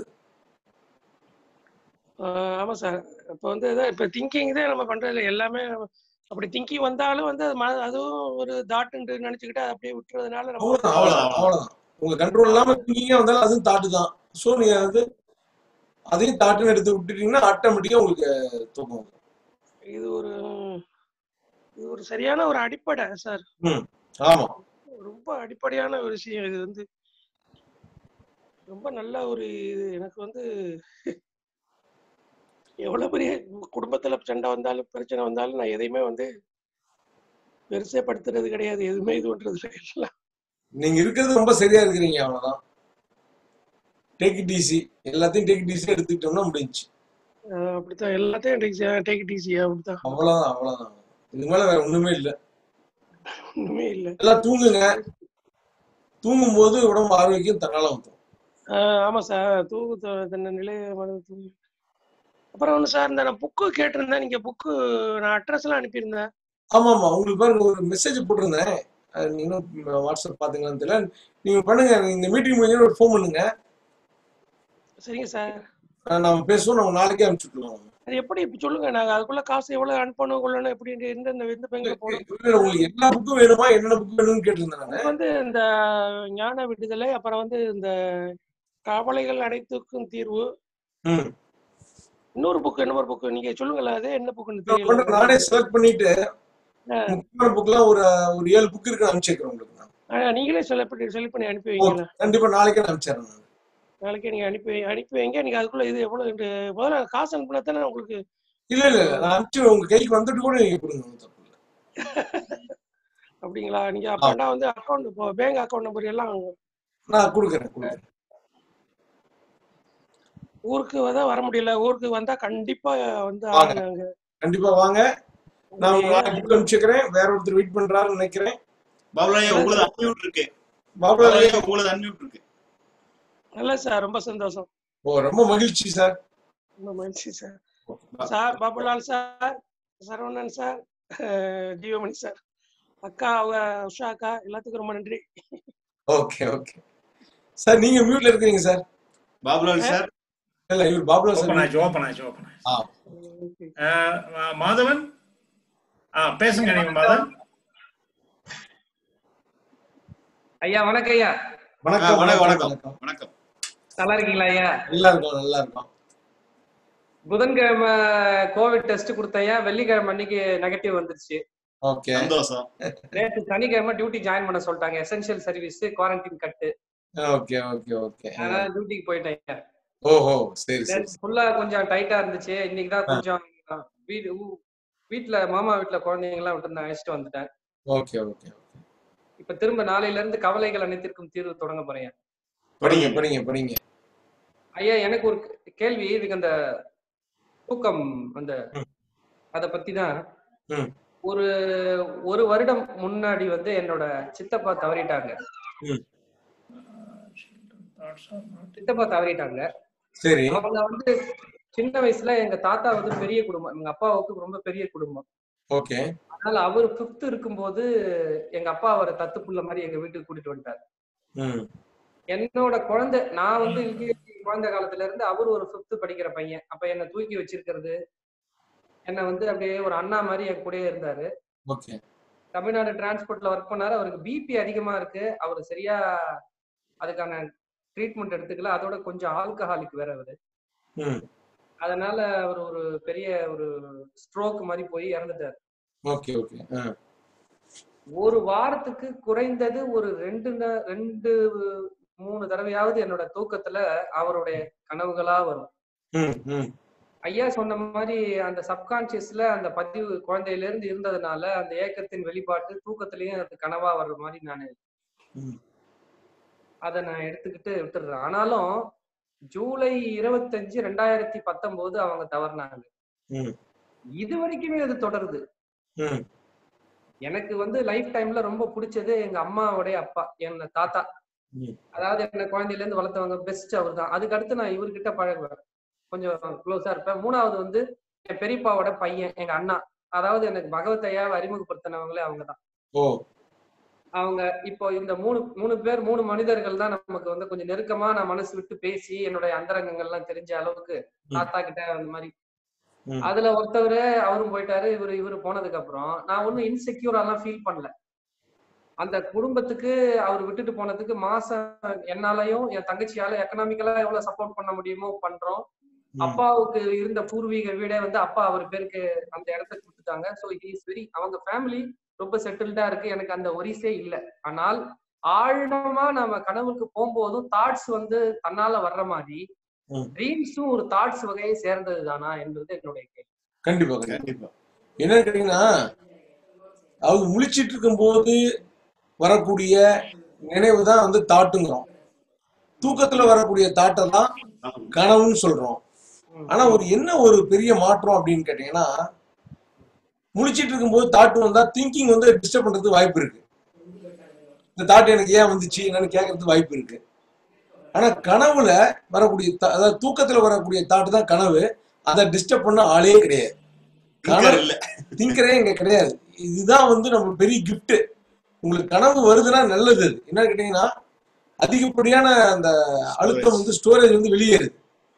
ஆஹ் ஆமா சார் இப்போ வந்து இதான் இப்போ திங்கிங் தான் நம்ம பண்றது இல்ல. எல்லாமே நம்ம- அப்படி திங்கிங் வந்தாலும் வந்து அது ம- அதுவும் ஒரு தாட்டுன்ட்டு நினைச்சுக்கிட்டு அதை அப்படியே விட்டுறதுனால நம்ம வந்து அவ்வளவுதான் அவ்வளவுதான் அவ்வளவுதான் உங்க கண்ட்ரோல் இல்லாம திங்கிங்கா வந்தாலும் அதுவும் தாட்டு தான் ஸோ நீங்க வந்து அதையும் தாட்டுன்னு எடுத்து விட்டுட்டீங்கன்னா ஆட்டோமேட்டிக்கா உங்களுக்கு தூக்கம் வரும். இது ஒரு இது ஒரு சரியான ஒரு அடிப்படை சார் ம் ஆமா ரொம்ப அடிப்படையான ஒரு விஷயம் இது வந்து ரொம்ப நல்ல ஒரு இது எனக்கு வந்து எவ்வளவு பெரிய குடும்பத்துல சண்டை வந்தாலும் பிரச்சனை வந்தாலும் நான் எதையுமே வந்து பெருசே படுத்துறது கிடையாது எதுவுமே இது பண்றது இல்லை. நீங்க இருக்கிறது ரொம்ப சரியா இருக்கிறீங்க அவ்வளவுதான் டேக் இட் ஈஸி எல்லாத்தையும் டேக் இட் ஈஸி எடுத்துக்கிட்டோம்னா முடிஞ்சுச்சு ஆஹ் அப்படித்தான் எல்லாத்தையும் டேக் இட் ஈஸியா அப்படித்தான் அவ்வளவுதான் அவ்வளவுதான் இதுக்கு மேல வேற ஒண்ணுமே இல்ல ஒண்ணுமே இல்லை எல்லாம் தூங்குங்க தூங்கும் போது உடம்பு ஆரோக்கியம் தன்னால வந்துடும் ஆஹ் ஆமா சார் தூக்கு த- தன்னை நிலைய மறந்து தூங்கு அப்புறம் ஒன்று சார் இந்த நான் புக்கு கேட்டிருந்தேன் நீங்க புக்கு நான் அட்ரஸ் எல்லாம் அனுப்பியிருந்தேன் ஆமா ஆமா உங்களுக்கு பாருங்க ஒரு மெசேஜ் போட்டிருந்தேன் அது நீங்களும் வாட்ஸ்அப் பாத்தீங்களான்னு தெரியல நீங்க பண்ணுங்க இந்த மீட்டிங் முடிஞ்சு ஒரு ஃபோன் பண்ணுங்க சரிங்க சார் அஹ் நாம பேசுவோம் நம்ம நாளைக்கே அனுப்பிச்சுக்கலாம் அது எப்படி இப்ப சொல்லுங்க நாங்க அதுக்குள்ள காசு எவ்வளவு அனுப்பணும் கொள்ளணும் எப்படி எந்த எந்த பேங்க்ல போடணும் இல்ல, உங்களுக்கு எல்லா புக்கும் வேணுமா என்னென்ன புக் வேணும்னு கேட்டிருந்தேன் நானு எனக்கு வந்து இந்த ஞான விடுதலை அப்புறம் வந்து இந்த கவலைகள் அனைத்துக்கும் தீர்வு ம் இன்னொரு புக் இன்னொரு புக் நீங்க சொல்லுங்களேன் அது என்ன புக்குன்னு நான் தெரியல பண்றேன், நானே செலக்ட் பண்ணிட்டு ஆஹ் முக்கியமான புக்லாம் ஒரு ஒரு ஏழு புக் இருக்கு அனுப்பிச்சிருக்கேன் உங்களுக்கு நான் ஆஹ் நீங்களே செலக்ட் பண்ணி செலக்ட் பண்ணி அனுப்பி ஓகே வைங்களேன் கண்டிப்பா நாளைக்கே நான் அனுப்பிச்சிடுறேன் நான் நாளைக்கே நீங்க அனுப்பி வை- அனுப்பி வைங்க நீங்க அதுக்குள்ள இது எவ்வளவு இந்த முதல்ல காசு அனுப்புனா தானே உங்களுக்கு இல்ல இல்ல இல்ல, நான் அனுப்பிச்சு உங்க கைக்கு வந்துட்டு கூட நீங்க கொடுங்க ஒண்ணும் தப்பு இல்ல அப்படிங்களா நீங்க ஆ, அப்பண்டா வந்து அக்கௌண்ட் பேங்க் அக்கௌண்ட் நம்பர் எல்லாம் நான் கொடுக்குறேன் கொடுக்குறேன் ஊருக்கு தான் வர முடியல ஊருக்கு வந்தா கண்டிப்பா வந்து வாங்க ஆளுங்க அங்க கண்டிப்பா வாங்க நான் உங்களுடைய உங்களுக்கு நாளைக்கு புக் அனுப்பிச்சுக்கிறேன் வேற ஒருத்தர் வெயிட் பண்றாருன்னு நினைக்கிறேன் பாபுலாயா நல்லது உங்களது சார் அன்மியூட் இருக்கு பாபுலால் பாபுலாயா ஐயா உங்களது அன்மியூட் இருக்கு நல்லது சார் ரொம்ப சந்தோஷம் ஓ ரொம்ப மகிழ்ச்சி சார் ரொம்ப மகிழ்ச்சி சார் பா- sir Babulal sir Saravanan sir அஹ் ஜீவமணி சார் அக்கா அவங்க உஷா அக்கா எல்லாத்துக்கும் ரொம்ப நன்றி ஓகே ஓகே சார் நீங்க மியூட்ல இருக்கிறீங்க சார் பாபுலால் சார் இல்ல இவர் பாபுலா சார் ஓப்பன் மியூட் ஆச்சு ஓப்பன் ஆச்சு ஓப்பன் ஆச்சு ஆ ஓகே அஹ், மாதவன் ஆ பேசுங்க நீங்க மாதவன் ஐயா வணக்கம் ஐயா ஆ, வணக்கம் வணக்கம் வணக்கம் வணக்கம் வணக்கம் வணக்கம் நல்லா இருக்கீங்களா ஐயா நல்லா இருக்கும் நல்லா இருக்கும் புதன்கிழமை கோவிட் டெஸ்ட் கொடுத்தையா வெள்ளிக்கிழமை அன்னைக்கு நெகட்டிவ் வந்துருச்சு ஓகே சந்தோஷம் நேற்று சனிக்கிழமை டியூட்டி ஜாயின் பண்ண சொல்லிட்டாங்க எசென்ஷியல் சர்வீஸ் குவாரண்டைன் கட்டு ஓகே ஓகே ஓகே அதனால டியூட்டிக்கு போயிட்டேன் ஓஹோ சரி சரி நேற்று ஃபுல்லா கொஞ்சம் டைட்டா இருந்துச்சு இன்னைக்கு தான் கொஞ்சம் வீடு ஊ- வீட்ல மாமா வீட்ல குழந்தைங்க எல்லாம் விட்டு அழைச்சிட்டு வந்துட்டேன் ஓகே ஓகே இப்ப திரும்ப நாளையில இருந்து கவலைகள் அனைத்திற்கும் தீர்வு தொடங்க போறேன் படிங்க படிங்க படிங்க ஐயா எனக்கு ஒரு கேள்வி இதுக்கு அந்த தூக்கம் அந்த அத பத்தி தான் ம் ஒரு ஒரு வருடம் முன்னாடி வந்து என்னோட சித்தப்பா தவறிட்டாங்க ம் சித்தப்பா தவறிட்டாங்க சரி அவங்க வந்து சின்ன வயசுல எங்க தாத்தா வந்து பெரிய குடும்பம் எங்க அப்பாவுக்கு ரொம்ப பெரிய குடும்பம் ஓகே அதனால அவர் பிப்த் இருக்கும்போது எங்க அப்பா அவரை தத்து புள்ள மாதிரி எங்க வீட்டுக்கு கூட்டிட்டு வந்துட்டார் ம் என்னோட குழந்தை நான் வந்து எல்கேஜி குழந்தை காலத்துல இருந்து அவர் ஒரு ஃபிஃப்த் படிக்கிற பையன் அப்ப என்னை தூக்கி வச்சிருக்கிறது என்னை வந்து அப்படியே ஒரு அண்ணா மாதிரி என் கூடயே இருந்தாரு ஓகே தமிழ்நாடு டிரான்ஸ்போர்ட்ல ஒர்க் பண்ணாரு அவருக்கு பிபி அதிகமா இருக்கு அவர் சரியா அதுக்கான ட்ரீட்மெண்ட் எடுத்துக்கல அதோட கொஞ்சம் ஆல்கஹாலிக் வேற அவரு ம் அதனால அவர் ஒரு பெரிய ஒரு ஸ்ட்ரோக் மாதிரி போய் இறந்துட்டாரு ஓகே ஓகே ஆ ஒரு வாரத்துக்கு குறைந்தது ஒரு ரெண்டு ந- ரெண்டு மூணு தடவையாவது என்னோட தூக்கத்துல அவருடைய கனவுகளா வரும் ம் ம் ஐயா சொன்ன மாதிரி அந்த சப்கான்சியஸ்ல அந்த பதிவு குழந்தையில இருந்து இருந்ததுனால அந்த ஏக்கத்தின் வெளிப்பாட்டு தூக்கத்திலயும் அது கனவா வர்ற மாதிரி நான் ம் அதை நான் எடுத்துக்கிட்டு விட்டுடுறேன் ஆனாலும் ஜூலை இருபத்தஞ்சு ரெண்டாயிரத்தி பத்தொன்பது அவங்க தவறுனாங்க ம் இது வரைக்குமே அது தொடருது ம் எனக்கு வந்து லைஃப் டைம்ல ரொம்ப பிடிச்சது எங்க அம்மாவுடைய அப்பா என்ன தாத்தா ம் அதாவது என்ன குழந்தையில இருந்து வளர்த்தவங்க பெஸ்ட் அவர் தான் அதுக்கு அடுத்து நான் இவர்கிட்ட பழகுவேன் கொஞ்சம் க்ளோஸா இருப்பேன் மூணாவது வந்து என் பெரியப்பாவோட பையன் எங்க அண்ணா அதாவது எனக்கு பகவத் ஐயாவை அறிமுகப்படுத்தினவங்களே அவங்க தான் ஓ அவங்க இப்போ இந்த மூணு மூணு பேர் மூணு மனிதர்கள் தான் நமக்கு வந்து கொஞ்சம் நெருக்கமா நான் மனசு விட்டு பேசி என்னுடைய அந்தரங்கங்கள்லாம் தெரிஞ்ச அளவுக்கு தாத்தா கிட்ட அந்த மாதிரி ம் அதுல ஒருத்தவர் அவரும் போயிட்டாரு இவரு இவரு போனதுக்கு அப்புறம் நான் ஒன்னும் இன்செக்யூரெல்லாம் ஃபீல் பண்ணல அந்த குடும்பத்துக்கு அவர் விட்டுட்டு போனதுக்கு மாசம் என்னாலையும் என் தங்கச்சியால எக்கனாமிக்கலா எவ்வளவு சப்போர்ட் பண்ண முடியுமோ பண்றோம் ம் அப்பாவுக்கு இருந்த பூர்வீக வீடே வந்து அப்பா அவர் பேருக்கு அந்த இடத்த கொடுத்துட்டாங்க ஸோ இட் இஸ் வெரி அவங்க ஃபேமிலி ரொம்ப செட்டில்டா இருக்கு எனக்கு அந்த ஒரிசே இல்லை ஆனால் ஆழமா நம்ம கனவுக்கு போகும்போதும் தாட்ஸ் வந்து தன்னால வர்ற மாதிரி ம் ட்ரீம்ஸும் ஒரு தாட்ஸ் வகையை சேர்ந்தது தானா என்பது என்னுடைய கேள்வி கண்டிப்பா கண்டிப்பா கண்டிப்பா என்னன்னு கேட்டீங்கன்னா அவங்க முழிச்சிட்டு இருக்கும்போது வரக்கூடிய நினைவு தான் வந்து தாட்டுங்கிறோம் தூக்கத்துல வரக்கூடிய தாட்டை தான் ஆமா. கனவுன்னு சொல்றோம் ம். ஆனா ஒரு என்ன ஒரு பெரிய மாற்றம் அப்படின்னு கேட்டீங்கன்னா முழிச்சிட்டு இருக்கும்போது தாட்டு வந்தா திங்கிங் வந்து டிஸ்டர்ப் பண்றதுக்கு வாய்ப்பு இருக்கு இந்த தாட் எனக்கு ஏன் வந்துச்சு என்னன்னு கேட்கறதுக்கு வாய்ப்பு இருக்கு ஆனா கனவுல வரக்கூடிய தா- அதாவது தூக்கத்துல வரக்கூடிய தாட்டு தான் கனவு அதை டிஸ்டர்ப் பண்ண ஆளே கிடையாது Thinker கனவு இல்ல திங்கரே இங்க கிடையாது இதுதான் வந்து நம்ம பெரிய கிஃப்ட் உங்களுக்கு கனவு வருதுன்னா நல்லது அது என்ன கேட்டீங்கன்னா அதிகப்படியான அந்த அழுத்தம் வந்து ஸ்டோரேஜ் வந்து வெளியேறுது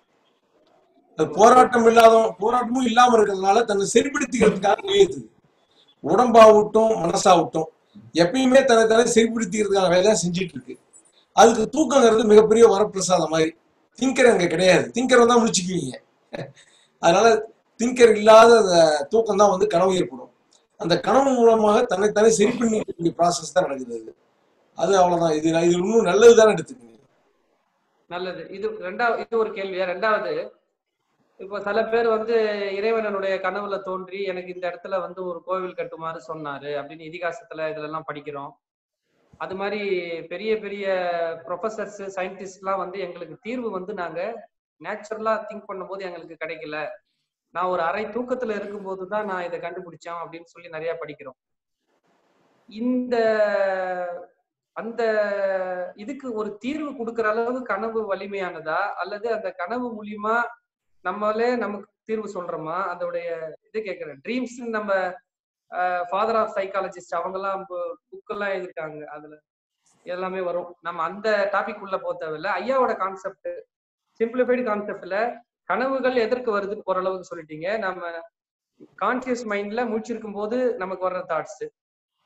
அது போராட்டம் இல்லாத போராட்டமும் இல்லாம இருக்கிறதுனால தன்னை சரிப்படுத்திக்கிறதுக்காக வெளியேற்றுது உடம்பாகட்டும் மனசாகட்டும் எப்பயுமே தன்னை தானே சரிப்படுத்திக்கிறதுக்கான வேலையை செஞ்சுட்டு இருக்கு அதுக்கு தூக்கங்கிறது மிகப்பெரிய வரப்பிரசாதம் மாதிரி திங்கர் அங்க கிடையாது திங்கர் தான் முடிச்சுக்குவீங்க அதனால திங்கர் இல்லாத அந்த தூக்கம் தான் வந்து கனவு ஏற்படும் அந்த கனவு மூலமாக தன்னைத்தானே சரி பண்ணிக்கக்கூடிய ப்ராசஸ் தான் நடக்குது அது அது அவ்வளவுதான் இது இது இன்னும் நல்லது தானே எடுத்துக்கங்க நல்லது இது ரெண்டாவது இது ஒரு கேள்வியா ரெண்டாவது இப்போ சில பேர் வந்து இறைவனனுடைய கனவுல தோன்றி எனக்கு இந்த இடத்துல வந்து ஒரு கோவில் கட்டுமாறு சொன்னாரு அப்படின்னு இதிகாசத்துல இதுலலாம் படிக்கிறோம் அது மாதிரி பெரிய பெரிய ப்ரொஃபசர்ஸ் சயின்டிஸ்ட்லாம் வந்து எங்களுக்கு தீர்வு வந்து நாங்க நேச்சுரலா திங்க் பண்ணும்போது எங்களுக்கு கிடைக்கல நான் ஒரு அரை தூக்கத்துல இருக்கும்போது தான் நான் இதை கண்டுபிடிச்சேன் அப்படின்னு சொல்லி நிறைய படிக்கிறோம் இந்த அந்த இதுக்கு ஒரு தீர்வு கொடுக்கிற அளவு கனவு வலிமையானதா அல்லது அந்த கனவு மூலியமா நம்மளே நமக்கு தீர்வு சொல்றோமா அதோடைய இது கேட்கிறேன் ட்ரீம்ஸ் நம்ம ஃபாதர் ஆஃப் சைக்காலஜிஸ்ட் அவங்கெல்லாம் புக் எல்லாம் எழுதிருக்காங்க அதுல எல்லாமே வரும் நம்ம அந்த டாபிக் உள்ள போக தேவையில்ல ஐயாவோட கான்செப்ட் சிம்பிளிஃபைடு கான்செப்ட்ல கனவுகள் எதற்கு வருதுன்னு ஓரளவுக்கு சொல்லிட்டீங்க நம்ம கான்சியஸ் மைண்ட்ல முடிச்சிருக்கும் போது நமக்கு வர்ற தாட்ஸ்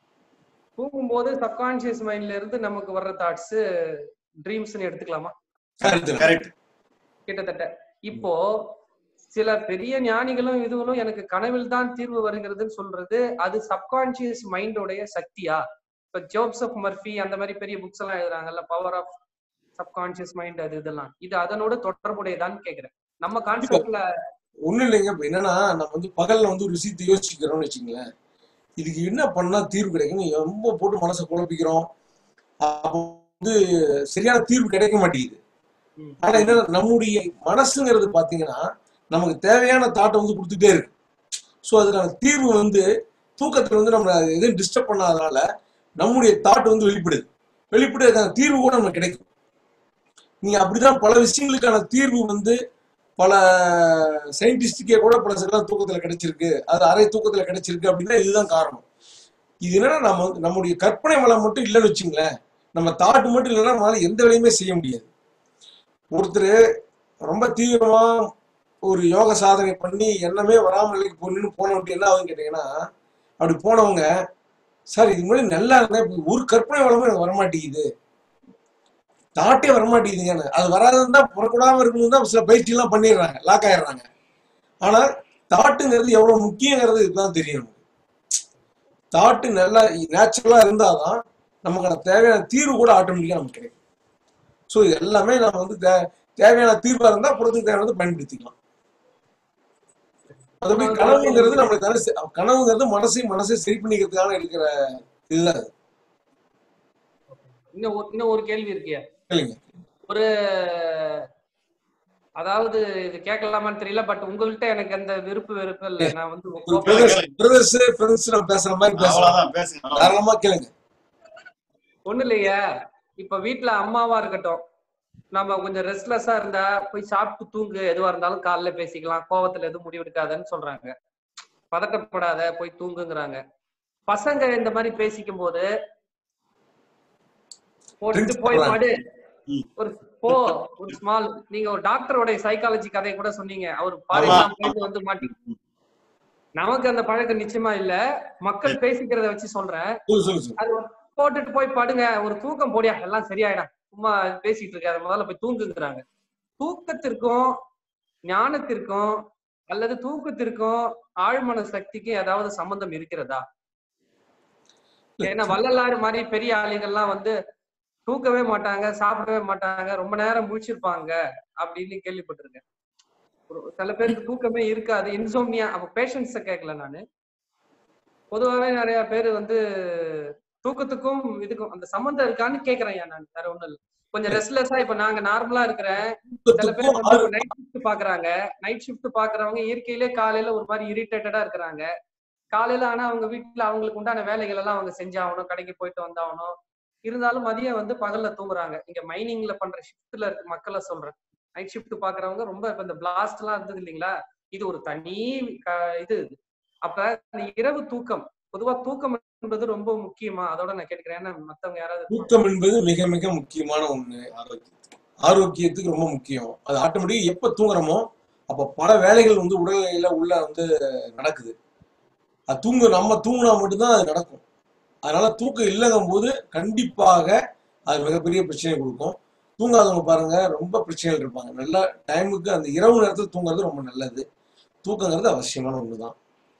தூங்கும்போது சப்கான்சியஸ் மைண்ட்ல இருந்து நமக்கு வர்ற தாட்ஸ் ட்ரீம்ஸ்னு எடுத்துக்கலாமா கரெக்ட் கிட்டத்தட்ட இப்போ சில பெரிய ஞானிகளும் இதுகளும் எனக்கு கனவில் தான் தீர்வு வருகிறதுன்னு சொல்றது அது சப்கான்சியஸ் மைண்டோடைய சக்தியா இப்ப ஜோப்சப் மர்ஃபி அந்த மாதிரி பெரிய புக்ஸ் எல்லாம் எழுதுறாங்கல்ல பவர் ஆஃப் சப்கான்சியஸ் மைண்ட் அது இதெல்லாம் இது அதனோட தொடர்புடையதான்னு கேக்குறேன் நம்ம கான்செப்ட்ல ஒண்ணும் இல்லைங்க இப்ப என்னன்னா நம்ம வந்து பகல்ல வந்து ஒரு விஷயத்தை யோசிக்கிறோம்னு வச்சுங்களேன் இதுக்கு என்ன பண்ணா தீர்வு கிடைக்கும் ரொம்ப போட்டு மனசை குழப்பிக்கிறோம் அப்போ வந்து சரியான தீர்வு கிடைக்க மாட்டேங்குது ஆனா என்னன்னா நம்முடைய மனசுங்கிறது பாத்தீங்கன்னா நமக்கு தேவையான தாட்டை வந்து கொடுத்துட்டே இருக்கு ஸோ அதுக்கான தீர்வு வந்து தூக்கத்துல வந்து நம்ம எதுவும் டிஸ்டர்ப் பண்ணாதனால நம்முடைய தாட் வந்து வெளிப்படுது வெளிப்படு அதுக்கான தீர்வு கூட நமக்கு கிடைக்கும் நீங்க அப்படிதான் பல விஷயங்களுக்கான தீர்வு வந்து பல சயின்டிஸ்டுக்கே கூட பல சில தூக்கத்துல கிடைச்சிருக்கு அது அரை தூக்கத்துல கிடைச்சிருக்கு அப்படின்னா இதுதான் காரணம் இது என்னன்னா நம்ம வந்து நம்முடைய கற்பனை வளம் மட்டும் இல்லைன்னு வச்சுங்களேன் நம்ம தாட்டு மட்டும் இல்லைன்னா நம்மளால எந்த வேலையுமே செய்ய முடியாது ஒருத்தர் ரொம்ப தீவிரமா ஒரு யோக சாதனை பண்ணி எண்ணமே வராமல் நிலைக்கு போகணும்னு போனவங்க என்ன ஆகுதுன்னு கேட்டீங்கன்னா அப்படி போனவங்க சார் இது முன்னாடி நல்லா இருந்தேன் இப்ப ஒரு கற்பனை வளமும் எனக்கு வரமாட்டேங்குது தாட்டே வரமாட்டேங்குதுங்க அது வராதுன்னு தான் புறக்கூடாம இருக்கணும் தான் சில பயிற்சி எல்லாம் பண்ணிடுறாங்க லாக் ஆயிடுறாங்க ஆனா தாட்டுங்கிறது எவ்வளவு முக்கியங்கிறது இதுதான் தெரியும் நமக்கு தாட்டு நல்லா நேச்சுரலா இருந்தாதான் நமக்கான தேவையான தீர்வு கூட ஆட்டோமேட்டிக்கா நமக்கு கிடைக்கும் ஸோ இது எல்லாமே நம்ம வந்து தே- தேவையான தீர்வா இருந்தா புறத்துக்கு தேவையானது பயன்படுத்திக்கலாம் அதுபடி கனவுங்கிறது நம்மளுக்கு தானே செ- கனவுங்கிறது மனசையும் மனசை சரி பண்ணிக்கிறதுக்கான இருக்கிற இதுதான் அது. இன்னும் ஒரு- இன்னும் ஒரு கேள்வி இருக்கியா கேளுங்க ஒரு அதாவது இது கேட்கலாமான்னு தெரியல பட் உங்கள்கிட்ட எனக்கு அந்த விருப்பு வெறுப்பு இல்லை நான் வந்து ஒரு open- பிரதர்ஸ் பிரதர்ஸ் ஃப்ரெண்ட்ஸ் நம்ம பேசுற மாதிரி பேசலாம் அவ்வளவுதான் பேசுங்க தாராளமா கேளுங்க ஒண்ணு இல்லையா இப்ப வீட்ல அம்மாவா இருக்கட்டும் நம்ம கொஞ்சம் ரெஸ்ட்லெஸ்ஸா இருந்தா போய் சாப்பிட்டு தூங்கு எதுவா இருந்தாலும் காலைல பேசிக்கலாம் கோவத்துல எதுவும் முடிவெடுக்காதன்னு சொல்றாங்க பதட்டப்படாத போய் தூங்குங்கிறாங்க பசங்க இந்த மாதிரி பேசிக்கும் போது போட்டுட்டு Drinks போய் பண்றாங்க. பாடு ஒரு போ ஒரு ஸ்மால் நீங்க ஒரு டாக்டரோட சைக்காலஜி கதையை கூட சொன்னீங்க அவர் பாரிலாம் போயிட்டு வந்து மாட்டி நமக்கு அந்த பழக்கம் நிச்சயமா இல்ல மக்கள் பேசிக்கிறத வச்சு சொல்றேன் சொல்லு சொல்லு சொல்லு அது போட்டுட்டு போய் படுங்க ஒரு தூக்கம் போடியா எல்லாம் சரியாயிடும் சும்மா பேசிட்டு இருக்காத முதல்ல போய் தூங்குங்கிறாங்க தூக்கத்திற்கும் ஞானத்திற்கும் அல்லது தூக்கத்திற்கும் ஆழ்மன சக்திக்கு ஏதாவது சம்பந்தம் இருக்கிறதா ஏன்னா வள்ளலாறு மாதிரி பெரிய ஆளுங்கள்லாம் வந்து தூக்கவே மாட்டாங்க சாப்பிடவே மாட்டாங்க ரொம்ப நேரம் முழிச்சிருப்பாங்க அப்படின்னு கேள்விப்பட்டிருக்கேன் ஒரு சில பேருக்கு தூக்கமே இருக்காது இன்சோம்னியா அப்ப பேஷன்ஸ கேட்கல நானு பொதுவாகவே நிறைய பேர் வந்து தூக்கத்துக்கும் இதுக்கும் அந்த சம்மந்தம் இருக்கான்னு கேக்குறேன் நான் வேற ஒண்ணும் இல்ல கொஞ்சம் ரெஸ்ட்லெஸ்ஸா இப்ப நாங்க நார்மலா இருக்கிறேன் சில பேர் வந்து நைட் ஷிஃப்ட் பாக்குறாங்க நைட் ஷிஃப்ட் பாக்குறவங்க இயற்கையிலே காலையில ஒரு மாதிரி இரிட்டேட்டடா இருக்கிறாங்க காலையில ஆனா அவங்க வீட்டுல அவங்களுக்கு உண்டான வேலைகள் எல்லாம் அவங்க செஞ்சாகணும் கடைக்கு போயிட்டு வந்தாகணும் இருந்தாலும் மதியம் வந்து பகல்ல தூங்குறாங்க இங்க மைனிங்ல பண்ற ஷிஃப்ட்ல இருக்க மக்களை சொல்றேன் நைட் ஷிஃப்ட் பாக்குறவங்க ரொம்ப இப்ப இந்த பிளாஸ்ட் எல்லாம் இருந்தது இல்லைங்களா இது ஒரு தனி க- இது இது. அப்ப இந்த இரவு தூக்கம் பொதுவா தூக்கம் என்பது ரொம்ப முக்கியமா அதோட நான் கேட்கிறேன் ஏன்னா மத்தவங்க யாராவது தூக்கம் என்பது மிக மிக முக்கியமான ஒண்ணு ஆரோக்கியத்துக்கு ரொம்ப முக்கியம் அது ஆட்டோமேட்டிக் எப்ப தூங்குறோமோ அப்ப பல வேலைகள் வந்து உடல்நிலையில உள்ள வந்து நடக்குது அது தூங்கு நம்ம தூங்குனா மட்டும்தான் அது நடக்கும் அதனால தூக்கம் இல்லைங்கும் போது கண்டிப்பாக அது மிகப்பெரிய பிரச்சனை கொடுக்கும் தூங்காதவங்க பாருங்க ரொம்ப பிரச்சனைகள் இருப்பாங்க நல்ல டைமுக்கு அந்த இரவு நேரத்தில் தூங்குறது ரொம்ப நல்லது தூக்கங்கிறது அவசியமான ஒண்ணுதான்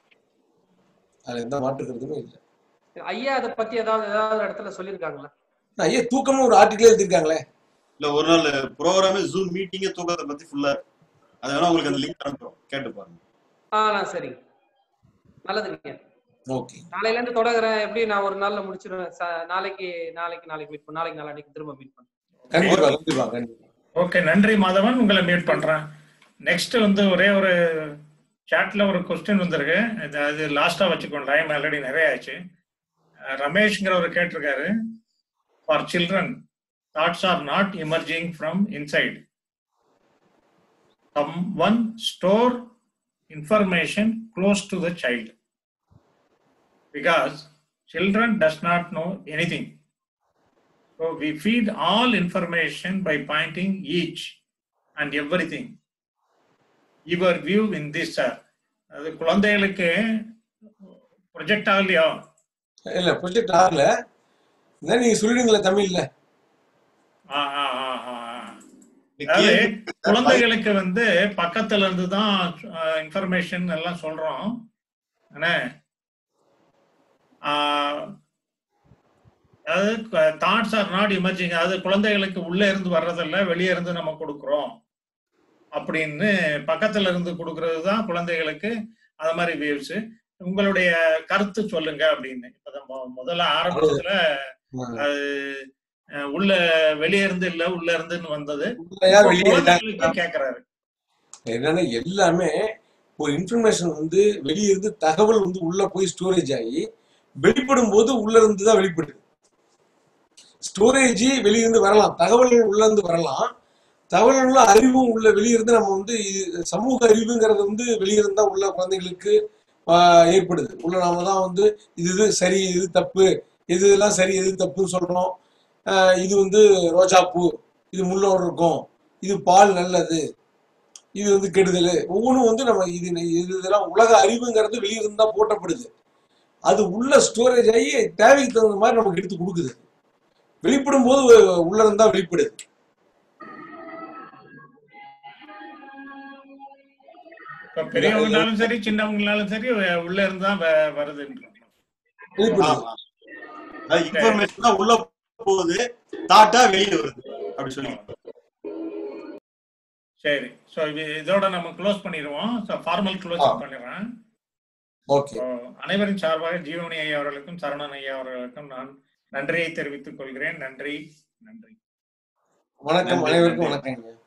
அதுல எந்த மாற்று கருத்துமே இல்லை ஐயா அதை பத்தி ஏதாவது ஏதாவது இடத்துல சொல்லியிருக்காங்களா ஐயா தூக்கமும் ஒரு ஆர்டிக்கலே எழுதியிருக்காங்களே இல்ல ஒரு நாள் ப்ரோக்ராமே ஜூம் மீட்டிங்கே தூக்கத்தை பத்தி ஃபுல்லா அது வேணா உங்களுக்கு அந்த லிங்க் அனுப்புறோம் கேட்டு பாருங்க ஆ நான் சரிங்க நல்லதுங்க ஓகே நாளையில இருந்து தொடங்குறேன் எப்படி நான் ஒரு நாள்ல முடிச்சிருவேன் ச- நாளைக்கு நாளைக்கு நாளைக்கு மீட் பண்ண நாளைக்கு நாளைக்கு திரும்ப மீட் பண்ண கண்டிப்பா கண்டிப்பா கண்டிப்பா ஓகே நன்றி மாதவன் உங்களை மீட் பண்றேன் நெக்ஸ்ட் வந்து ஒரே ஒரு சாட்ல ஒரு கொஸ்டின் வந்திருக்கு இது அது லாஸ்டா வச்சுக்கோங்க டைம் ஆல்ரெடி நிறைய ஆச்சு அஹ் ரமேஷ்ங்கிறவர் கேட்டிருக்காரு for children thoughts are not emerging from inside someone store information close to the child because children does not know anything So we feed all information by pointing each and everything. Your view in this, sir. அது குழந்தைகளுக்கு project ஆகலையா இல்ல project ஆகல இதான் நீங்க சொல்லிடுங்களே தமிழ்ல ஆ, ஆ, ஆ, ஆ, ஆ. அதாவது கேள்வி குழந்தைகளுக்கு வந்து பக்கத்துல இருந்து தான் இன்ஃபர்மேஷன் எல்லாம் சொல்றோம் ஆனா ஆஹ், அதாவது தாட்ஸ் ஆர் நாட் இமர்ஜிங் அதாவது குழந்தைகளுக்கு உள்ள இருந்து வர்றதில்ல வெளியே இருந்து நம்ம கொடுக்குறோம் அப்படின்னு பக்கத்துல இருந்து கொடுக்கறது தான் குழந்தைகளுக்கு அது மாதிரி வேவ்ஸ் உங்களுடைய கருத்து சொல்லுங்க அப்படின்னு இப்பதான் மொ- முதல்ல ஆரம்பத்துல அது அஹ், உள்ள வெளியே இருந்து இல்ல உள்ள இருந்துன்னு வந்தது உள்ளயா இப்போ வெளியே குழந்தைகளுக்கு கேக்குறாரு என்னன்னா எல்லாமே ஒரு இன்ஃபர்மேஷன் வந்து வெளியே இருந்து தகவல் வந்து உள்ள போய் ஸ்டோரேஜ் ஆகி வெளிப்படும் போது உள்ள இருந்து தான் வெளிப்படுது ஸ்டோரேஜ் வெளியிருந்து வரலாம் தகவல்கள் உள்ள இருந்து வரலாம் தகவல்களும் அறிவும் உள்ள வெளியிருந்து நம்ம வந்து இது- சமூக அறிவுங்கிறது வந்து வெளியிருந்தா உள்ள குழந்தைகளுக்கு ஆஹ், ஏற்படுது உள்ள நாம தான் வந்து இது இது சரி இது தப்பு இது இதெல்லாம் சரி இது தப்புன்னு சொல்றோம் ஆஹ், இது வந்து ரோஜாப்பூ இது முள்ளோடு இருக்கும் இது பால் நல்லது இது வந்து கெடுதல் ஒவ்வொன்றும் வந்து நம்ம இது இது இதெல்லாம் உலக அறிவுங்கிறது வெளியிருந்து தான் போட்டப்படுது அது உள்ள ஸ்டோரேஜ் ஆகி தேவைக்கு தகுந்த மாதிரி நமக்கு எடுத்து கொடுக்குது வெளிப்படும் போது உள்ள இருந்தா வெளிப்படுது இப்ப பெரியவங்கனாலும் சரி சின்னவங்கனாலும் சரி வ- உள்ள இருந்து தான் வ- வருதுன்றோம் வெளிப்படுது ஆமா அது இன்ஃபர்மேஷன் தான் உள்ள போகுது தாட்டா வெளியில வருது அப்படி சொல்லி சரி ஸோ இது இதோட நம்ம க்ளோஸ் பண்ணிடுவோம் ஸோ ஃபார்மல் க்ளோஸ் பண்ணிடுறேன் ஓகே So, அனைவரின் சார்பாக ஜீவனி ஐயா அவர்களுக்கும் சரவணன் ஐயா அவர்களுக்கும் நான் நன்றியை தெரிவித்துக் கொள்கிறேன் நன்றி நன்றி வணக்கம் நன்றி அனைவருக்கும் நன்றி வணக்கங்க